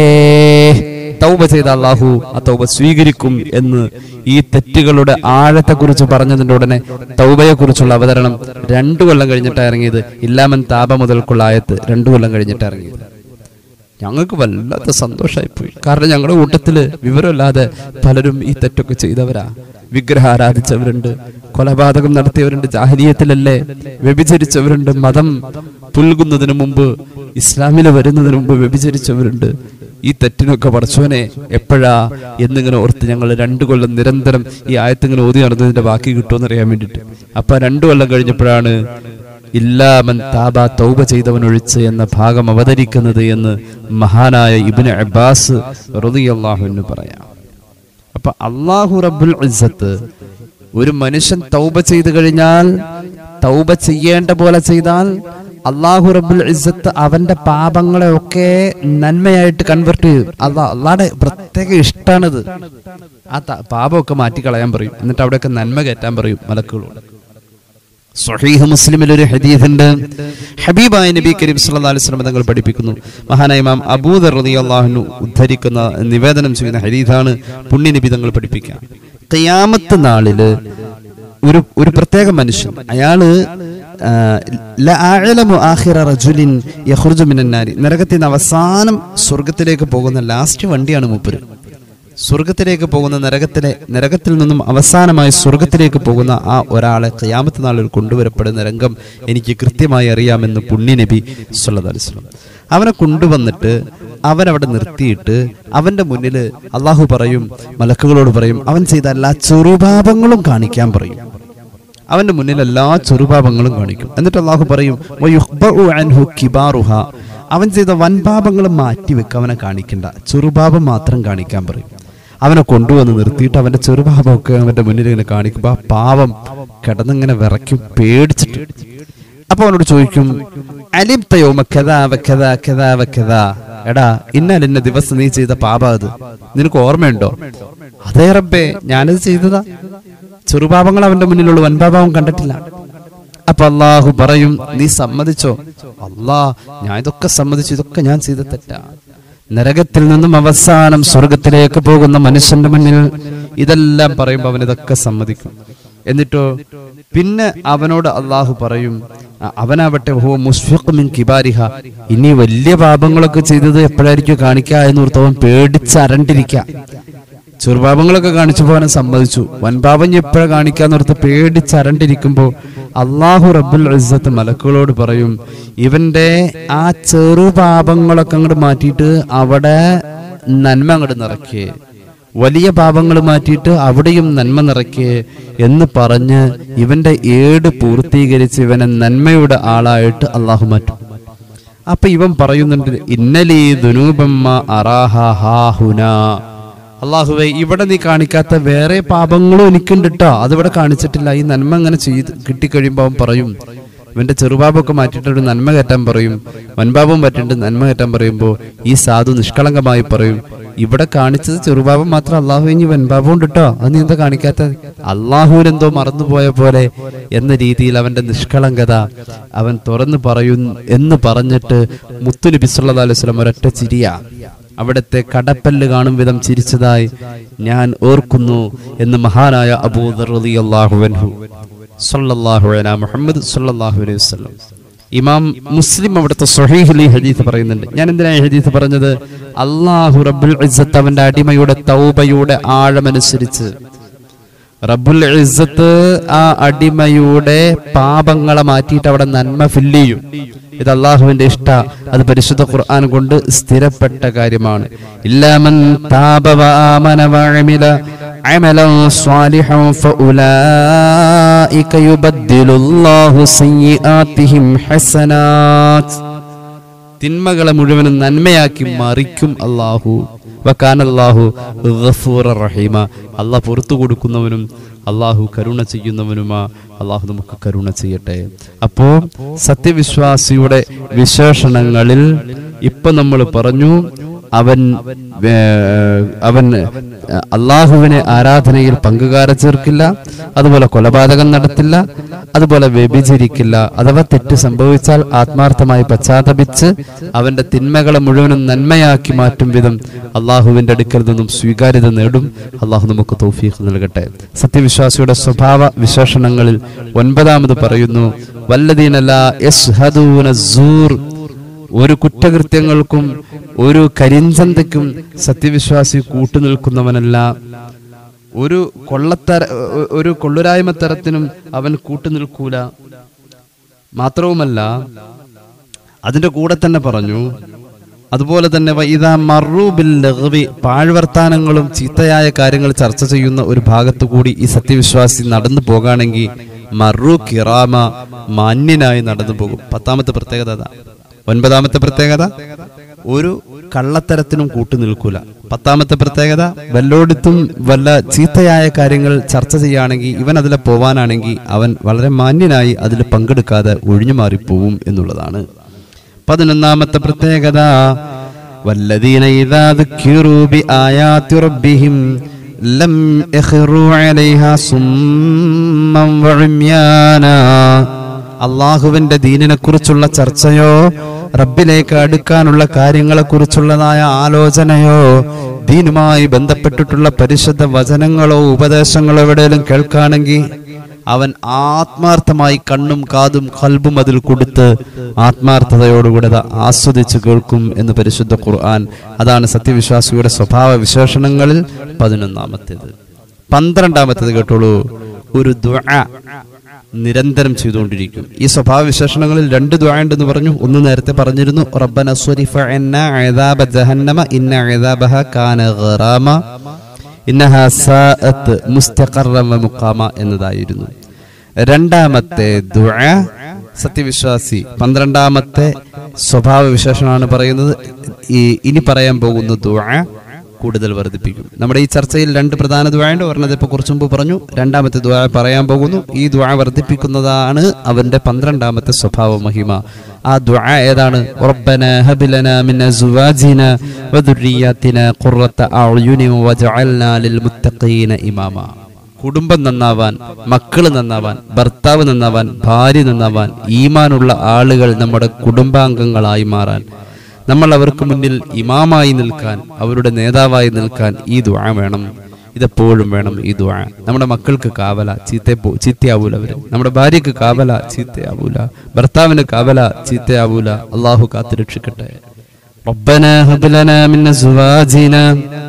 തൗബ ചെയ്ത അള്ളാഹു ആ തൗബ സ്വീകരിക്കും എന്ന് ഈ തെറ്റുകളുടെ ആഴത്തെക്കുറിച്ച് പറഞ്ഞതിന്റെ ഉടനെ തൗബയെ കുറിച്ചുള്ള അവതരണം രണ്ടു കൊല്ലം കഴിഞ്ഞിട്ടാണ് ഇറങ്ങിയത് ഇല്ലാമൻ താപ മുതൽക്കുള്ള ആയത്ത് രണ്ടു കൊല്ലം കഴിഞ്ഞിട്ടാണ് ഇറങ്ങിയത് ഞങ്ങൾക്ക് വല്ലാത്ത സന്തോഷമായിപ്പോയി കാരണം ഞങ്ങളുടെ കൂട്ടത്തില് വിവരമില്ലാതെ പലരും ഈ തെറ്റൊക്കെ ചെയ്തവരാ വിഗ്രഹം ആരാധിച്ചവരുണ്ട് കൊലപാതകം നടത്തിയവരുണ്ട് ജാഹലീയത്തിലല്ലേ വ്യഭിചരിച്ചവരുണ്ട് മതം പുൽകുന്നതിന് മുമ്പ് ഇസ്ലാമിൽ വരുന്നതിന് മുമ്പ് വ്യഭിചരിച്ചവരുണ്ട് ഈ തെറ്റിനൊക്കെ പടച്ചോനെ എപ്പോഴാ എന്നിങ്ങനെ ഓർത്ത് ഞങ്ങൾ രണ്ടു കൊല്ലം നിരന്തരം ഈ ആയത്തിങ്ങനെ ഓതി നടന്നതിന്റെ ബാക്കി കിട്ടുമെന്ന് അറിയാൻ വേണ്ടിയിട്ട് അപ്പൊ രണ്ടു കൊല്ലം കഴിഞ്ഞപ്പോഴാണ് ഇല്ലാമൻ താബ തൗബ ചെയ്തവൻ ഒഴിച്ച് എന്ന ഭാഗം അവതരിക്കുന്നത് എന്ന് മഹാനായ ഇബ്നു അബ്ബാസ് റളിയല്ലാഹുവിന് പറയാം അപ്പൊ അള്ളാഹു റബ്ബുൽ ഇസ്സത്ത് ഒരു മനുഷ്യൻ തൗബ ചെയ്തു കഴിഞ്ഞാൽ തൗബ ചെയ്യേണ്ട പോലെ ചെയ്താൽ അള്ളാഹു റബ്ബുൽ ഇസ്സത്ത് അവന്റെ പാപങ്ങളെ ഒക്കെ നന്മയായിട്ട് കൺവെർട്ട് ചെയ്യും അള്ളാഹ് അള്ളാടെ പ്രത്യേക ഇഷ്ടാണിത് ആ ത- പാപമൊക്കെ മാറ്റിക്കളയാൻ പറയും എന്നിട്ട് അവിടെയൊക്കെ നന്മ കയറ്റാൻ പറയും മലക്കുകളോട് സ്വഹീഹ് മുസ്ലിമിൽ ഒരു ഹദീസുണ്ട് ഹബീബായ നബി കരീം സല്ലല്ലാഹു അലൈഹി വസല്ലം തങ്ങൾ പഠിപ്പിക്കുന്നു മഹാനായ ഇമാം അബൂദർ റളിയല്ലാഹു അൻഹു ഉദ്ധരിക്കുന്ന നിവേദനം ചെയ്യുന്ന ഹദീസാണ് പുണ്യ നബി തങ്ങൾ പഠിപ്പിക്കുക ഖിയാമത്ത് നാളില് ഒരു ഒരു പ്രത്യേക മനുഷ്യൻ അയാള് ആ, ലഅഅലമു ആഖിറ റജുലിൻ യഖ്റുജു മിനൻ നാരി നരകത്തിൽ നിന്ന് അവസാനം സ്വർഗത്തിലേക്ക് പോകുന്ന ലാസ്റ്റ് വണ്ടിയാണ് മൂപ്പര് സ്വർഗത്തിലേക്ക് പോകുന്ന നരകത്തിലെ നരകത്തിൽ നിന്നും അവസാനമായി സ്വർഗത്തിലേക്ക് പോകുന്ന ആ ഒരാളെ ഖിയാമത്ത് നാളിൽ കൊണ്ടുവരപ്പെടുന്ന രംഗം എനിക്ക് കൃത്യമായി അറിയാമെന്ന് പുണ്യനബി സല്ലല്ലാഹു അലൈഹി വസല്ലം അവനെ കൊണ്ടുവന്നിട്ട് അവനവിടെ നിർത്തിയിട്ട് അവന്റെ മുന്നിൽ അള്ളാഹു പറയും മലക്കുകളോട് പറയും അവൻ ചെയ്ത എല്ലാ ചെറുപാപങ്ങളും കാണിക്കാൻ പറയും അവന്റെ മുന്നിൽ എല്ലാ ചെറുപാപങ്ങളും കാണിക്കും എന്നിട്ട് അള്ളാഹു പറയും "വയുഖ്ബഉ അൻഹു കിബാറുഹ." അവൻ ചെയ്ത വൻപാപങ്ങൾ മാറ്റിവെക്ക് അവനെ കാണിക്കണ്ട ചെറുപാപം മാത്രം കാണിക്കാൻ പറയും അവനെ കൊണ്ടുവന്ന് നിർത്തിയിട്ട് അവന്റെ ചെറുപാപമൊക്കെ അവന്റെ മുന്നിൽ ഇങ്ങനെ കാണിക്കുമ്പോ ആ പാവം കിടന്നിങ്ങനെ വിറയ്ക്കും പേടിച്ചിട്ട് അപ്പൊ അവനോട് ചോദിക്കും അലിപ്തയോമ കഥാ വക്കഥാ കഥാ വക്കഥാ എടാ ഇന്നാൽ ഇന്ന ദിവസം നീ ചെയ്ത പാപ അത് നിനക്ക് ഓർമ്മയുണ്ടോ അതേ റബ്ബേ ഞാനത് ചെയ്തതാ ചെറുപാപങ്ങൾ അവന്റെ മുന്നിലുള്ള വൻപാപാവം കണ്ടിട്ടില്ല അപ്പൊ അള്ളാഹു പറയും നീ സമ്മതിച്ചോ അല്ലാ ഞാൻ ഇതൊക്കെ സമ്മതിച്ചു ഇതൊക്കെ ഞാൻ ചെയ്ത തെറ്റാ നരകത്തിൽ നിന്നും അവസാനം സ്വർഗത്തിലേക്ക് പോകുന്ന മനുഷ്യന്റെ മുന്നിൽ ഇതെല്ലാം പറയുമ്പോൾ അവൻ ഇതൊക്കെ സമ്മതിക്കും എന്നിട്ടോ പിന്നെ അവനോട് അള്ളാഹു പറയും അ- അവനാവട്ടെ ഹോ മുസ്ഫിഖ് മിൻ കിബാരിഹ ഇനി വലിയ പാപങ്ങളൊക്കെ ചെയ്തത് എപ്പോഴായിരിക്കും കാണിക്കുക എന്ന് ഓർത്തവൻ പേടിച്ചരണ്ടിരിക്കുക ചെറുപാപങ്ങളൊക്കെ കാണിച്ചപ്പോൾ അവനെ സമ്മതിച്ചു വൻപാപം എപ്പോഴാ കാണിക്കാന്നോർത്ത് പേടിച്ചരണ്ടിരിക്കുമ്പോ അള്ളാഹു റബ്ബുൽ ഇസ്സത്ത് മലക്കുകളോട് പറയും ഇവന്റെ ആ ചെറുപാപങ്ങളൊക്കെ അങ്ങോട്ട് മാറ്റിയിട്ട് അവിടെ നന്മ അങ്ങോട്ട് നിറയ്ക്കേ വലിയ പാപങ്ങൾ മാറ്റിയിട്ട് അവിടെയും നന്മ നിറയ്ക്കേ എന്ന് പറഞ്ഞ് ഇവന്റെ ഏട് പൂർത്തീകരിച്ച് ഇവനെ നന്മയുടെ ആളായിട്ട് അള്ളാഹു മാറ്റും അപ്പൊ ഇവൻ പറയുന്നുണ്ട് ഇന്നലീ ദുനൂബമ്മ അറാഹ ഹാഹുന അള്ളാഹുവെ ഇവിടെ നീ കാണിക്കാത്ത വേറെ പാപങ്ങളും എനിക്കുണ്ട് കേട്ടോ അതിവിടെ കാണിച്ചിട്ടില്ല ഈ നന്മ അങ്ങനെ ചെയ്ത് കിട്ടിക്കഴിയുമ്പോൾ അവൻ പറയും ഇവന്റെ ചെറുപാപമൊക്കെ മാറ്റിയിട്ട് ഒരു നന്മ കയറ്റാൻ പറയും വൻപാപം പറ്റിയിട്ട് നന്മ കയറ്റാൻ പറയുമ്പോൾ ഈ സാധു നിഷ്കളങ്കമായി പറയും ഇവിടെ കാണിച്ചത് ചെറുപാപം മാത്രം അള്ളാഹു ഇനി വൻപാപം ഉണ്ട് കേട്ടോ അത് നീ എന്താ കാണിക്കാത്തത് അള്ളാഹുവിനെന്തോ മറന്നുപോയ പോലെ എന്ന രീതിയിൽ അവന്റെ നിഷ്കളങ്കത അവൻ തുറന്നു പറയും എന്ന് പറഞ്ഞിട്ട് മുത്തുനബി സല്ലല്ലാഹു അലൈഹി വസല്ലം ഒരൊറ്റ ചിരിയാ അവിടുത്തെ കടപ്പല്ല് കാണും വിധം ചിരിച്ചതായി ഞാൻ ഓർക്കുന്നു എന്ന് മഹാനായ അബൂദർ റളിയല്ലാഹു അൻഹു സല്ലല്ലാഹു അലാ മുഹമ്മദ് സല്ലല്ലാഹു അലൈഹി വസല്ലം ഇമാം മുസ്ലിം അവിടുത്തെ സ്വഹീഹിൽ ഈ ഹദീസ് പറയുന്നുണ്ട് ഞാൻ എന്തിനാണ് ഈ ഹദീസ് പറഞ്ഞത് അള്ളാഹു റബ്ബുൽ ഇസ്സത്ത് അവന്റെ അടിമയുടെ തൗബയുടെ ആഴമനുസരിച്ച് റബ്ബുൽ ഇസ്സത്ത് ആ അടിമയുടെ പാപങ്ങളെ മാറ്റിയിട്ട് അവിടെ നന്മ ഫില്ല് ചെയ്യും ഇത് അള്ളാഹുവിന്റെ ഇഷ്ട അത് പരിശുദ്ധ ഖുർആൻ കൊണ്ട് സ്ഥിരപ്പെട്ട കാര്യമാണ് ഇല്ലാമൻ താബ വആമന വഅമില عملا صالحا فأولئك يبدل الله سيئاتهم حسنات തിന്മകളെ മുഴുവനും നന്മയാക്കി മറിക്കും അള്ളാഹു വക്കാൻ അള്ളാഹു റഹീമ അള്ളാഹ് പുറത്തു കൊടുക്കുന്നവനും അള്ളാഹു കരുണ ചെയ്യുന്നവനുമാ അള്ളാഹു നമുക്ക് കരുണ ചെയ്യട്ടെ അപ്പോ സത്യവിശ്വാസിയുടെ വിശേഷണങ്ങളിൽ ഇപ്പൊ നമ്മൾ പറഞ്ഞു അവൻ ഏ, അവൻ അള്ളാഹുവിനെ ആരാധനയിൽ പങ്കുകാരെ ചേർക്കില്ല അതുപോലെ കൊലപാതകം നടത്തില്ല അതുപോലെ വ്യഭിചരിക്കില്ല അഥവാ തെറ്റ് സംഭവിച്ചാൽ ആത്മാർത്ഥമായി പശ്ചാത്തപിച്ച് അവന്റെ തിന്മകളെ മുഴുവനും നന്മയാക്കി മാറ്റും വിധം അള്ളാഹുവിന്റെ അടുക്കൽ നിന്നും സ്വീകാര്യത നേടും അള്ളാഹു നമുക്ക് തൗഫീഖ് നൽകട്ടെ സത്യവിശ്വാസിയുടെ സ്വഭാവ വിശേഷണങ്ങളിൽ ഒൻപതാമത് പറയുന്നു വല്ലദീനല്ല യസ്ഹദൂന സൂർ ഒരു കുറ്റകൃത്യങ്ങൾക്കും ഒരു കരിഞ്ചന്തയ്ക്കും സത്യവിശ്വാസി കൂട്ടുനിൽക്കുന്നവനല്ല ഒരു കൊള്ളത്തര ഒ- ഒരു കൊള്ളുരായ്മ തരത്തിനും അവൻ കൂട്ടുനിൽക്കൂല മാത്രവുമല്ല അതിന്റെ കൂടെ തന്നെ പറഞ്ഞു അതുപോലെ തന്നെ വൈദാ മറൂബിൽ ലഹ്വി പാഴ്വർത്താനങ്ങളും ചീത്തയായ കാര്യങ്ങൾ ചർച്ച ചെയ്യുന്ന ഒരു ഭാഗത്തു കൂടി ഈ സത്യവിശ്വാസി നടന്നു പോകുകയാണെങ്കിൽ മറു കിറാമ മാന്യനായി നടന്നു പോകും പത്താമത്തെ പ്രത്യേകത അതാ ഒൻപതാമത്തെ പ്രത്യേകത ഒരു കള്ളത്തരത്തിനും കൂട്ടു നിൽക്കൂല പത്താമത്തെ പ്രത്യേകത വല്ലോടത്തും വല്ല ചീത്തയായ കാര്യങ്ങൾ ചർച്ച ചെയ്യുകയാണെങ്കിൽ ഇവൻ അതിലെ പോവാനാണെങ്കിൽ അവൻ വളരെ മാന്യനായി അതിൽ പങ്കെടുക്കാതെ ഒഴിഞ്ഞു മാറിപ്പോവും എന്നുള്ളതാണ് പതിനൊന്നാമത്തെ പ്രത്യേകത വല്ലദീന ഇദാ ദുക്കിറൂ ബിആയാതി റബ്ബിഹിം ലം യഖ്റൂ അലൈഹാ സുമ്മൻ വഉമ്യാനാ അള്ളാഹുവിന്റെ ദീനിനെ കുറിച്ചുള്ള ചർച്ചയോ റബ്ബിലേക്ക് അടുക്കാനുള്ള കാര്യങ്ങളെ കുറിച്ചുള്ളതായ ആലോചനയോ ദീനുമായി ബന്ധപ്പെട്ടിട്ടുള്ള പരിശുദ്ധ വചനങ്ങളോ ഉപദേശങ്ങളോ എവിടെയെങ്കിലും കേൾക്കുകയാണെങ്കിൽ അവൻ ആത്മാർത്ഥമായി കണ്ണും കാതും കൽബും അതിൽ കൊടുത്ത് ആത്മാർത്ഥതയോടുകൂടെ അത് ആസ്വദിച്ച് കേൾക്കും എന്ന് പരിശുദ്ധ ഖുർആൻ അതാണ് സത്യവിശ്വാസിയുടെ സ്വഭാവ വിശേഷണങ്ങളിൽ പതിനൊന്നാമത്തേത് പന്ത്രണ്ടാമത്തേത് കേട്ടോളൂ ഒരു ദുആ നിരന്തരം ചെയ്തുകൊണ്ടിരിക്കും ഈ സ്വഭാവ വിശേഷണങ്ങളിൽ രണ്ട് ദുആ ഉണ്ടെന്ന് പറഞ്ഞു ഒന്ന് നേരത്തെ പറഞ്ഞിരുന്നു റബ്ബന സ്വരിഫ അന്ന അദാബ ജഹന്നമ ഇന്ന അദാബഹ കാന ഗറാമ ഇന്നഹ സാഅത്ത് മുസ്തഖറം വ മുഖാമ എന്നതായിരുന്നു രണ്ടാമത്തെ ദുആ സത്യവിശ്വാസി പന്ത്രണ്ടാമത്തെ സ്വഭാവ വിശേഷണമാണ് പറയുന്നത് ഈ ഇനി പറയാൻ പോകുന്ന ദുആ കൂടുതൽ വർദ്ധിപ്പിക്കും നമ്മുടെ ഈ ചർച്ചയിൽ രണ്ട് പ്രധാന ദ്വായുണ്ട് ഒരെണ്ണത് ഇപ്പൊ കുറച്ചു മുമ്പ് പറഞ്ഞു രണ്ടാമത്തെ ദ്വാ പറയാൻ പോകുന്നു ഈ ദ്വാ വർദ്ധിപ്പിക്കുന്നതാണ് അവന്റെ പന്ത്രണ്ടാമത്തെ സ്വഭാവ മഹിമ ആ ദ്വാ ഏതാണ് റബ്ബന ഹബിലന മിൻ അസ്വാജിന വദുരിയാതിന ഖുറത അഅ്യുനി വജഅൽനാ ലിൽ മുത്തഖീന ഇമാമ കുടുംബം നന്നാവാൻ മക്കൾ നന്നാവാൻ ഭർത്താവ് നന്നാവാൻ ഭാര്യ നന്നാവാൻ ഈമാനുള്ള ആളുകൾ നമ്മുടെ കുടുംബാംഗങ്ങളായി മാറാൻ നമ്മൾ അവർക്ക് മുന്നിൽ ഇമാമായി നിൽക്കാൻ അവരുടെ നേതാവായി നിൽക്കാൻ ഈ ദുആ വേണം ഇതെപ്പോഴും വേണം ഈ ദുആ നമ്മുടെ മക്കൾക്ക് കാവല ചീത്ത ചീത്തയാവൂല അവര് നമ്മുടെ ഭാര്യക്ക് കാവല ചീത്തയാവൂല ഭർത്താവിന് കാവല ചീത്തയാവൂല അള്ളാഹു കാത്തു രക്ഷിക്കട്ടെ ربنا هب لنا من ازواجنا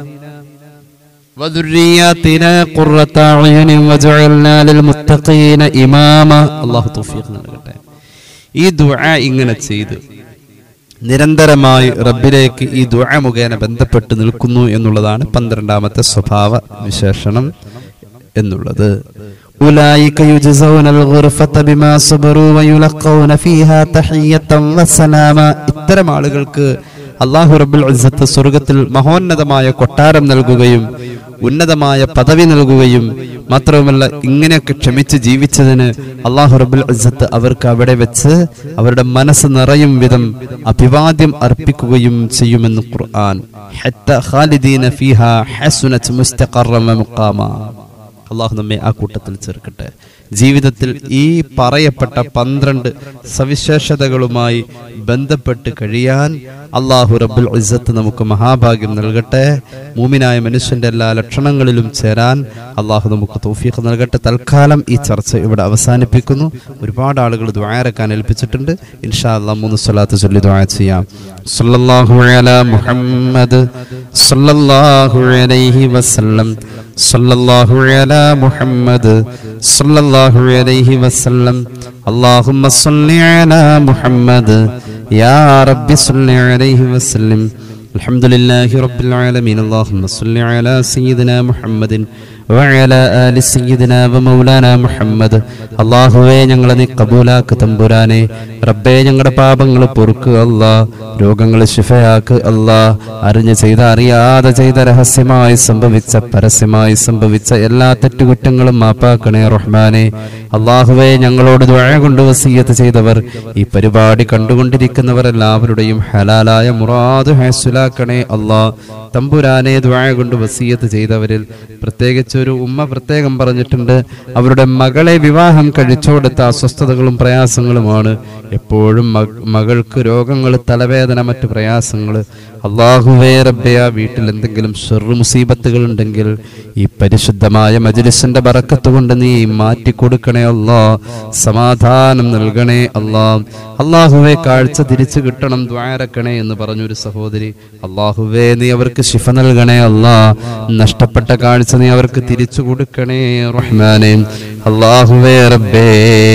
وذرياتنا قرة أعين واجعلنا للمتقين إماما الله توفيق നൽകട്ടെ ഈ ദുആ ഇങ്ങനെ ചെയ്ത് നിരന്തരമായി റബ്ബിലേക്ക് ഈ ദുആ മുഖേന ബന്ധപ്പെട്ട് നിൽക്കുന്നു എന്നുള്ളതാണ് പന്ത്രണ്ടാമത്തെ സ്വഭാവ വിശേഷണം എന്നുള്ളത് أولئك يجزون الغرفة بما صبروا ويلقون فيها تحية وسلاما ഇത്തരം ആളുകൾക്ക് അള്ളാഹു റബ്ബുൽ ഇസ്സത്ത് സ്വർഗത്തിൽ മഹോന്നതമായ കൊട്ടാരം നൽകുകയും ഉന്നതമായ പദവി നൽകുകയും മാത്രവുമല്ല ഇങ്ങനെയൊക്കെ ക്ഷമിച്ച് ജീവിച്ചതിന് അള്ളാഹു റബ്ബുൽ ഇസ്സത്ത് അവർക്ക് അവിടെ വെച്ച് അവരുടെ മനസ്സ് നിറയും വിധം അഭിവാദ്യം അർപ്പിക്കുകയും ചെയ്യുമെന്ന് ഖുർആൻ ഹത്ത ഖാലിദീന ഫീഹാ ഹസുനത് മുസ്തഖറൻ വ മുഖാമ അള്ളാഹു നമ്മെ ആ കൂട്ടത്തിൽ ചേർക്കട്ടെ ജീവിതത്തിൽ ഈ പറയപ്പെട്ട പന്ത്രണ്ട് സവിശേഷതകളുമായി ബന്ധപ്പെട്ട് കഴിയാൻ അള്ളാഹു റബ്ബുൽ ഇസ്സത്ത് നമുക്ക് മഹാഭാഗ്യം നൽകട്ടെ മൂമിനായ മനുഷ്യന്റെ എല്ലാ ലക്ഷണങ്ങളിലും ചേരാൻ അള്ളാഹു നമുക്ക് തൗഫീഖ് നൽകട്ടെ തൽക്കാലം ഈ ചർച്ച ഇവിടെ അവസാനിപ്പിക്കുന്നു ഒരുപാട് ആളുകൾ ദ്വാരക്കാൻ ഏൽപ്പിച്ചിട്ടുണ്ട് ഇൻഷാ അള്ളാഹ് മൂന്ന് സ്വലാത്ത് ചൊല്ലി ദ്വാ ചെയ്യാം സല്ലല്ലാഹു അലാ മുഹമ്മദ് സല്ലല്ലാഹു അലൈഹി വസല്ലം സല്ലല്ലാഹു അലാ മുഹമ്മദ് സല്ലല്ലാഹു അലൈഹി വസല്ലം اللهم صل على محمد يا رب صل عليه وسلم الحمد لله رب العالمين اللهم صل على سيدنا محمد وعلى آل سيدنا ومولانا മുഹമ്മദ് അള്ളാഹുവേ ഞങ്ങളെ നീ കബൂലാക്ക് തമ്പുരാനെ റബ്ബേ ഞങ്ങളുടെ പാപങ്ങൾ പൊറുക്കുക അല്ലാ രോഗങ്ങൾ ശിഫയാക്ക് അല്ലാ അറിഞ്ഞ് ചെയ്ത അറിയാതെ ചെയ്ത രഹസ്യമായി സംഭവിച്ച പരസ്യമായി സംഭവിച്ച എല്ലാ തെറ്റുകുറ്റങ്ങളും മാപ്പാക്കണേ റഹ്മാനെ അള്ളാഹുവേ ഞങ്ങളോട് ദ്വഴ കൊണ്ട് വസീയത്ത് ചെയ്തവർ ഈ പരിപാടി കണ്ടുകൊണ്ടിരിക്കുന്നവർ എല്ലാവരുടെയും ഹലാലായ മുറാദ് ഹാസുലാക്കണേ അല്ലാ തമ്പുരാനെ ദ്വായ കൊണ്ട് വസീയത്ത് ചെയ്തവരിൽ പ്രത്യേകിച്ച് ഒരു ഉമ്മ പ്രത്യേകം പറഞ്ഞിട്ടുണ്ട് അവരുടെ മകളെ വിവാഹം കഴിച്ചോടുത്ത അസ്വസ്ഥതകളും പ്രയാസങ്ങളുമാണ് എപ്പോഴും മക- മകൾക്ക് രോഗങ്ങൾ തലവേദന മറ്റു പ്രയാസങ്ങൾ അള്ളാഹുവേ റബ്ബെ ആ വീട്ടിൽ എന്തെങ്കിലും ഷെറു മുസീബത്തുകൾ ഉണ്ടെങ്കിൽ ഈ പരിശുദ്ധമായ മജ്ലിസിന്റെ ബറക്കത്ത് കൊണ്ട് നീ മാറ്റി കൊടുക്കണേ അല്ലാ സമാധാനം നൽകണേ അല്ലാ അള്ളാഹുവെ കാഴ്ച തിരിച്ചു കിട്ടണം ദ്വാരക്കണേ എന്ന് പറഞ്ഞൊരു സഹോദരി അള്ളാഹുവേ നീ അവർക്ക് ശിഫ നൽകണേ അല്ലാ നഷ്ടപ്പെട്ട കാഴ്ച നീ അവർക്ക് തിരിച്ചു കൊടുക്കണേ റഹ്മാനെ അള്ളാഹുവേ റബ്ബേ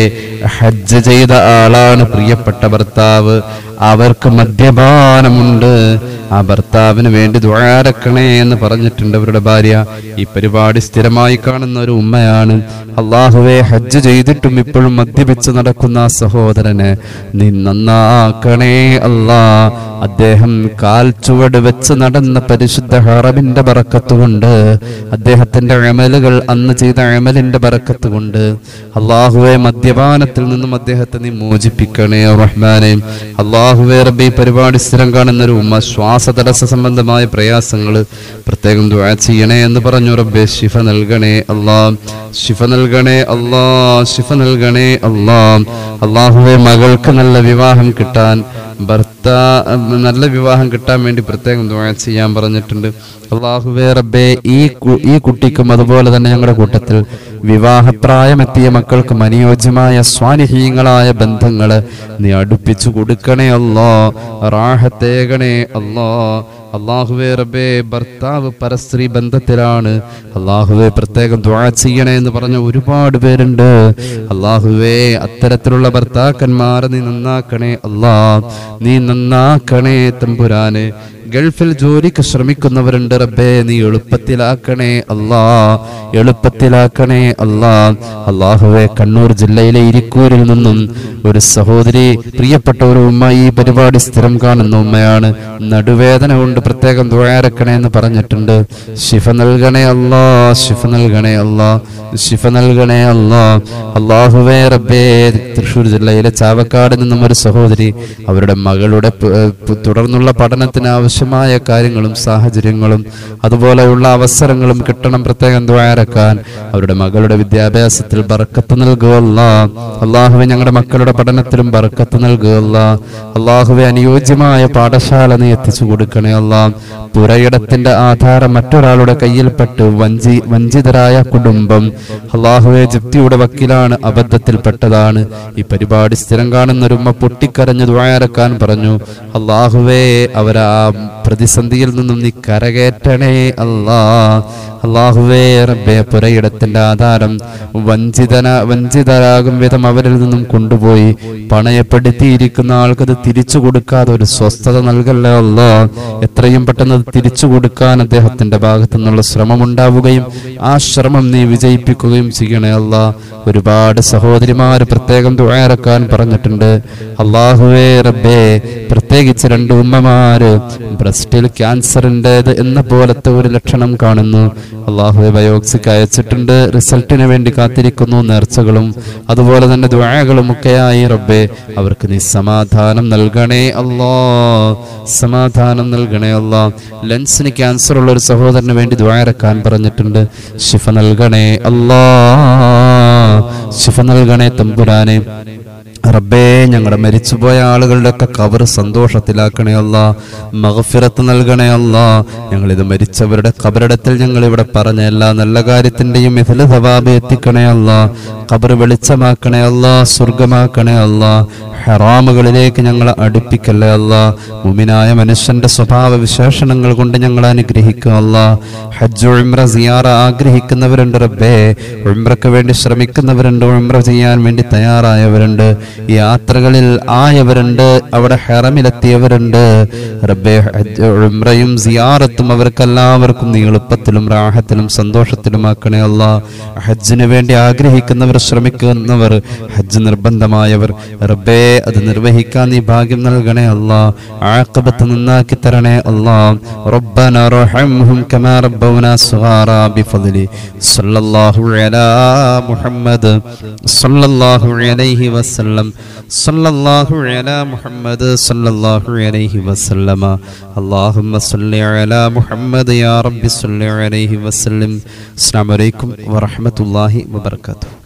ഹജ്ജ് ചെയ്ത ആളാണ് പ്രിയപ്പെട്ട ഭർത്താവ് അവർക്ക് മദ്യപാനമുണ്ട് ആ ഭർത്താവിന് വേണ്ടി ദ്വാരക്കണേ എന്ന് പറഞ്ഞിട്ടുണ്ട് അവരുടെ ഭാര്യ ഈ പരിപാടി സ്ഥിരമായി കാണുന്ന ഒരു ഉമ്മയാണ് അള്ളാഹുവെ ഹജ്ജ് ചെയ്തിട്ടും ഇപ്പോഴും മദ്യപിച്ച് നടക്കുന്ന ആ സഹോദരനെ നീ നന്നാക്കണേ അല്ലാ അദ്ദേഹം കാൽ ചുവട് വെച്ച് നടന്ന പരിശുദ്ധ ഹറമിന്റെ ബറക്കത്ത് കൊണ്ട് അദ്ദേഹത്തിന്റെ അമലുകൾ അന്ന് ചെയ്ത അമലിന്റെ ബറക്കത്ത് കൊണ്ട് അള്ളാഹുവെ മദ്യപാനത്തിൽ നിന്നും അദ്ദേഹത്തെ നീ മോചിപ്പിക്കണേ റഹ്മാനെ അള്ളാഹുവെ റബ്ബി ഈ പരിപാടി സ്ഥിരം കാണുന്ന ഒരു ഉമ്മ ശ്വാസതടസ്സ സംബന്ധമായ പ്രയാസങ്ങൾ പ്രത്യേകം ദുആ ചെയ്യണേ എന്ന് പറഞ്ഞു റബ്ബെ ശിഫ നൽകണേ അല്ലാ ശിഫ നൽകണേ അല്ലാ ശിഫ നൽകണേ അല്ലാ അള്ളാഹുവെ മകൾക്ക് നല്ല വിവാഹം കിട്ടാൻ ഭർത്താ നല്ല വിവാഹം കിട്ടാൻ വേണ്ടി പ്രത്യേകം ദുആ ചെയ്യാൻ പറഞ്ഞിട്ടുണ്ട് അള്ളാഹുവേ റബ്ബേ ഈ കു- ഈ കുട്ടിക്കും അതുപോലെ തന്നെ ഞങ്ങളുടെ കൂട്ടത്തിൽ വിവാഹപ്രായമെത്തിയ മക്കൾക്കും അനുയോജ്യമായ സ്വാനിഹീങ്ങളായ ബന്ധങ്ങള് നീ അടുപ്പിച്ചു കൊടുക്കണേ അല്ലോ റാഹത്തേകണേ അല്ലോ അള്ളാഹുവേ റബ്ബേ ഭർത്താവ് പരസ്ത്രീ ബന്ധത്തിലാണ് അള്ളാഹുവേ പ്രത്യേകം ദ്വാ ചെയ്യണേ എന്ന് പറഞ്ഞ ഒരുപാട് പേരുണ്ട് അള്ളാഹുവേ അത്തരത്തിലുള്ള ഭർത്താക്കന്മാരെ നീ നന്നാക്കണേ അല്ലാ നീ നന്നാക്കണേ തമ്പുരാനെ ഗൾഫിൽ ജോലിക്ക് ശ്രമിക്കുന്നവരുണ്ട് റബ്ബേ നീ എളുപ്പത്തിലാക്കണേ അല്ലാ എളുപ്പത്തിലാക്കണേ അല്ലാ അള്ളാഹുവെ കണ്ണൂർ ജില്ലയിലെ ഇരിക്കൂരിൽ നിന്നും ഒരു സഹോദരി പ്രിയപ്പെട്ട ഒരു ഉമ്മ ഈ പരിപാടി സ്ഥിരം കാണുന്ന ഉമ്മയാണ് നടുവേദന കൊണ്ട് പ്രത്യേകം ദ്വാരക്കണേ എന്ന് പറഞ്ഞിട്ടുണ്ട് ശിഫ നൽകണേ അല്ലാ ശിഫ നൽകണേ അല്ലാ ശിഫ നൽകണേ അല്ലാ അള്ളാഹുവേ റബ്ബേ തൃശ്ശൂർ ജില്ലയിലെ ചാവക്കാട് നിന്നും ഒരു സഹോദരി അവരുടെ മകളുടെ പ- പ- തുടർന്നുള്ള പഠനത്തിന് ആവശ്യമായ കാര്യങ്ങളും സാഹചര്യങ്ങളും അതുപോലെയുള്ള അവസരങ്ങളും കിട്ടണം പ്രത്യേകം ദ്വാരക്കാൻ അവരുടെ മകളുടെ വിദ്യാഭ്യാസത്തിൽ ബറക്കത്ത് നൽകുകയല്ല അള്ളാഹുവെ ഞങ്ങളുടെ മക്കളുടെ പഠനത്തിലും ബറക്കത്ത് നൽകുകയല്ല അള്ളാഹുവെ അനുയോജ്യമായ പാഠശാല നീ എത്തിച്ചു കൊടുക്കണേ അല്ല പുരയിടത്തിന്റെ ആധാരം മറ്റൊരാളുടെ കയ്യിൽപ്പെട്ട് വഞ്ചി വഞ്ചിതരായ കുടുംബം അള്ളാഹുവെ ജപ്തിയുടെ വക്കീലാണ് അബദ്ധത്തിൽപ്പെട്ടതാണ് ഈ പരിപാടി സ്ഥിരം കാണുന്ന ഒരു ഉമ്മ പൊട്ടിക്കരഞ്ഞു ദ്വാരക്കാൻ പറഞ്ഞു അള്ളാഹുവേ അവരാ പ്രതിസന്ധിയിൽ നിന്നും നീ കരകയറ്റണേ അല്ലാ അള്ളാഹുവേ റബ്ബേ പുരയിടത്തിന്റെ ആധാരം വഞ്ചിതന വഞ്ചിതരാകും വിധം അവരിൽ നിന്നും കൊണ്ടുപോയി പണയപ്പെടുത്തിയിരിക്കുന്ന ആൾക്കത് തിരിച്ചു കൊടുക്കാതെ ഒരു സ്വസ്ഥത നൽകല്ലേ അല്ല എത്രയും പെട്ടെന്ന് അത് തിരിച്ചു കൊടുക്കാൻ അദ്ദേഹത്തിന്റെ ഭാഗത്തു നിന്നുള്ള ശ്രമം ഉണ്ടാവുകയും ആ ശ്രമം നീ വിജയിപ്പിക്കുകയും ചെയ്യണേ അല്ല ഒരുപാട് സഹോദരിമാര് പ്രത്യേകം തുഴയറക്കാൻ പറഞ്ഞിട്ടുണ്ട് അള്ളാഹുവേ റബ്ബേ പ്രത്യേകിച്ച് രണ്ട് ഉമ്മമാര് ബ്രസ്റ്റിൽ ക്യാൻസറിൻ്റെത് എന്ന പോലത്തെ ഒരു ലക്ഷണം കാണുന്നു അള്ളാഹുവെ ബയോക്സിക്ക് അയച്ചിട്ടുണ്ട് റിസൾട്ടിന് വേണ്ടി കാത്തിരിക്കുന്നു നേർച്ചകളും അതുപോലെ തന്നെ ദ്വാഴകളും ഒക്കെയായി റബ്ബേ അവർക്ക് നീ സമാധാനം നൽകണേ അല്ലാ സമാധാനം നൽകണേ അല്ലാ ലെൻസിന് ക്യാൻസർ ഉള്ള ഒരു സഹോദരന് വേണ്ടി ദ്വാരക്കാൻ പറഞ്ഞിട്ടുണ്ട് ശിഫ നൽകണേ അല്ലാ ശിഫ നൽകണേ തമ്പുരാനെ റബ്ബേ ഞങ്ങളുടെ മരിച്ചുപോയ ആളുകളുടെ ഒക്കെ കവർ സന്തോഷത്തിലാക്കണേ അല്ല മഹഫിറത്ത് നൽകണേ അല്ല ഞങ്ങളിത് മരിച്ചവരുടെ കബറിടത്തിൽ ഞങ്ങൾ ഇവിടെ പറഞ്ഞ എല്ലാ നല്ല കാര്യത്തിന്റെയും മിഥില സവാബ് എത്തിക്കണേ അല്ല കബർ വെളിച്ചമാക്കണേ അല്ല സ്വർഗമാക്കണേ അല്ല ഹറാമുകളിലേക്ക് ഞങ്ങളെ അടുപ്പിക്കല്ലേ അല്ല മുമിനായ മനുഷ്യന്റെ സ്വഭാവ വിശേഷണങ്ങൾ കൊണ്ട് ഞങ്ങൾ അനുഗ്രഹിക്കുക അല്ല ഹജ്ജ് ഉംറ സിയാറ ആഗ്രഹിക്കുന്നവരുണ്ട് റബ്ബേ ഉംറയ്ക്ക് വേണ്ടി ശ്രമിക്കുന്നവരുണ്ട് ഉംറ ചെയ്യാൻ വേണ്ടി തയ്യാറായവരുണ്ട് യാത്രകളിൽ ആയവരുണ്ട് അവിടെ ഹെറമിലെത്തിയവരുണ്ട് റബ്ബെ ഹജ്ജ്, ഉംറയും സിയാറത്തും അവർക്കെല്ലാവർക്കും നീ എളുപ്പത്തിലും റാഹത്തിലും സന്തോഷത്തിലുമാക്കണേ അല്ല ഹജ്ജിന് വേണ്ടി ആഗ്രഹിക്കുന്നവർ ശ്രമിക്കുന്നവർ ഹജ്ജ് നിർബന്ധമായവർ റബ്ബേ അത് നിർവഹിക്കാൻ നീ ഭാഗ്യം നൽകണേ അല്ല ആക്കബത്ത് നന്നാക്കി തരണേ അല്ല റബ്ബന റഹംഹും കമാ റബ്ബൗനാ സ്വഗാറാ ബിഫദ്ലി സല്ലല്ലാഹു അലാ മുഹമ്മദ് സല്ലല്ലാഹു അലൈഹി വസല്ലം സല്ലല്ലാഹു അലാ മുഹമ്മദ് സല്ലല്ലാഹു അലൈഹി വസല്ലമ اللهم صل على محمد يا رب صل عليه وسلم السلام عليكم ورحمة الله وبركاته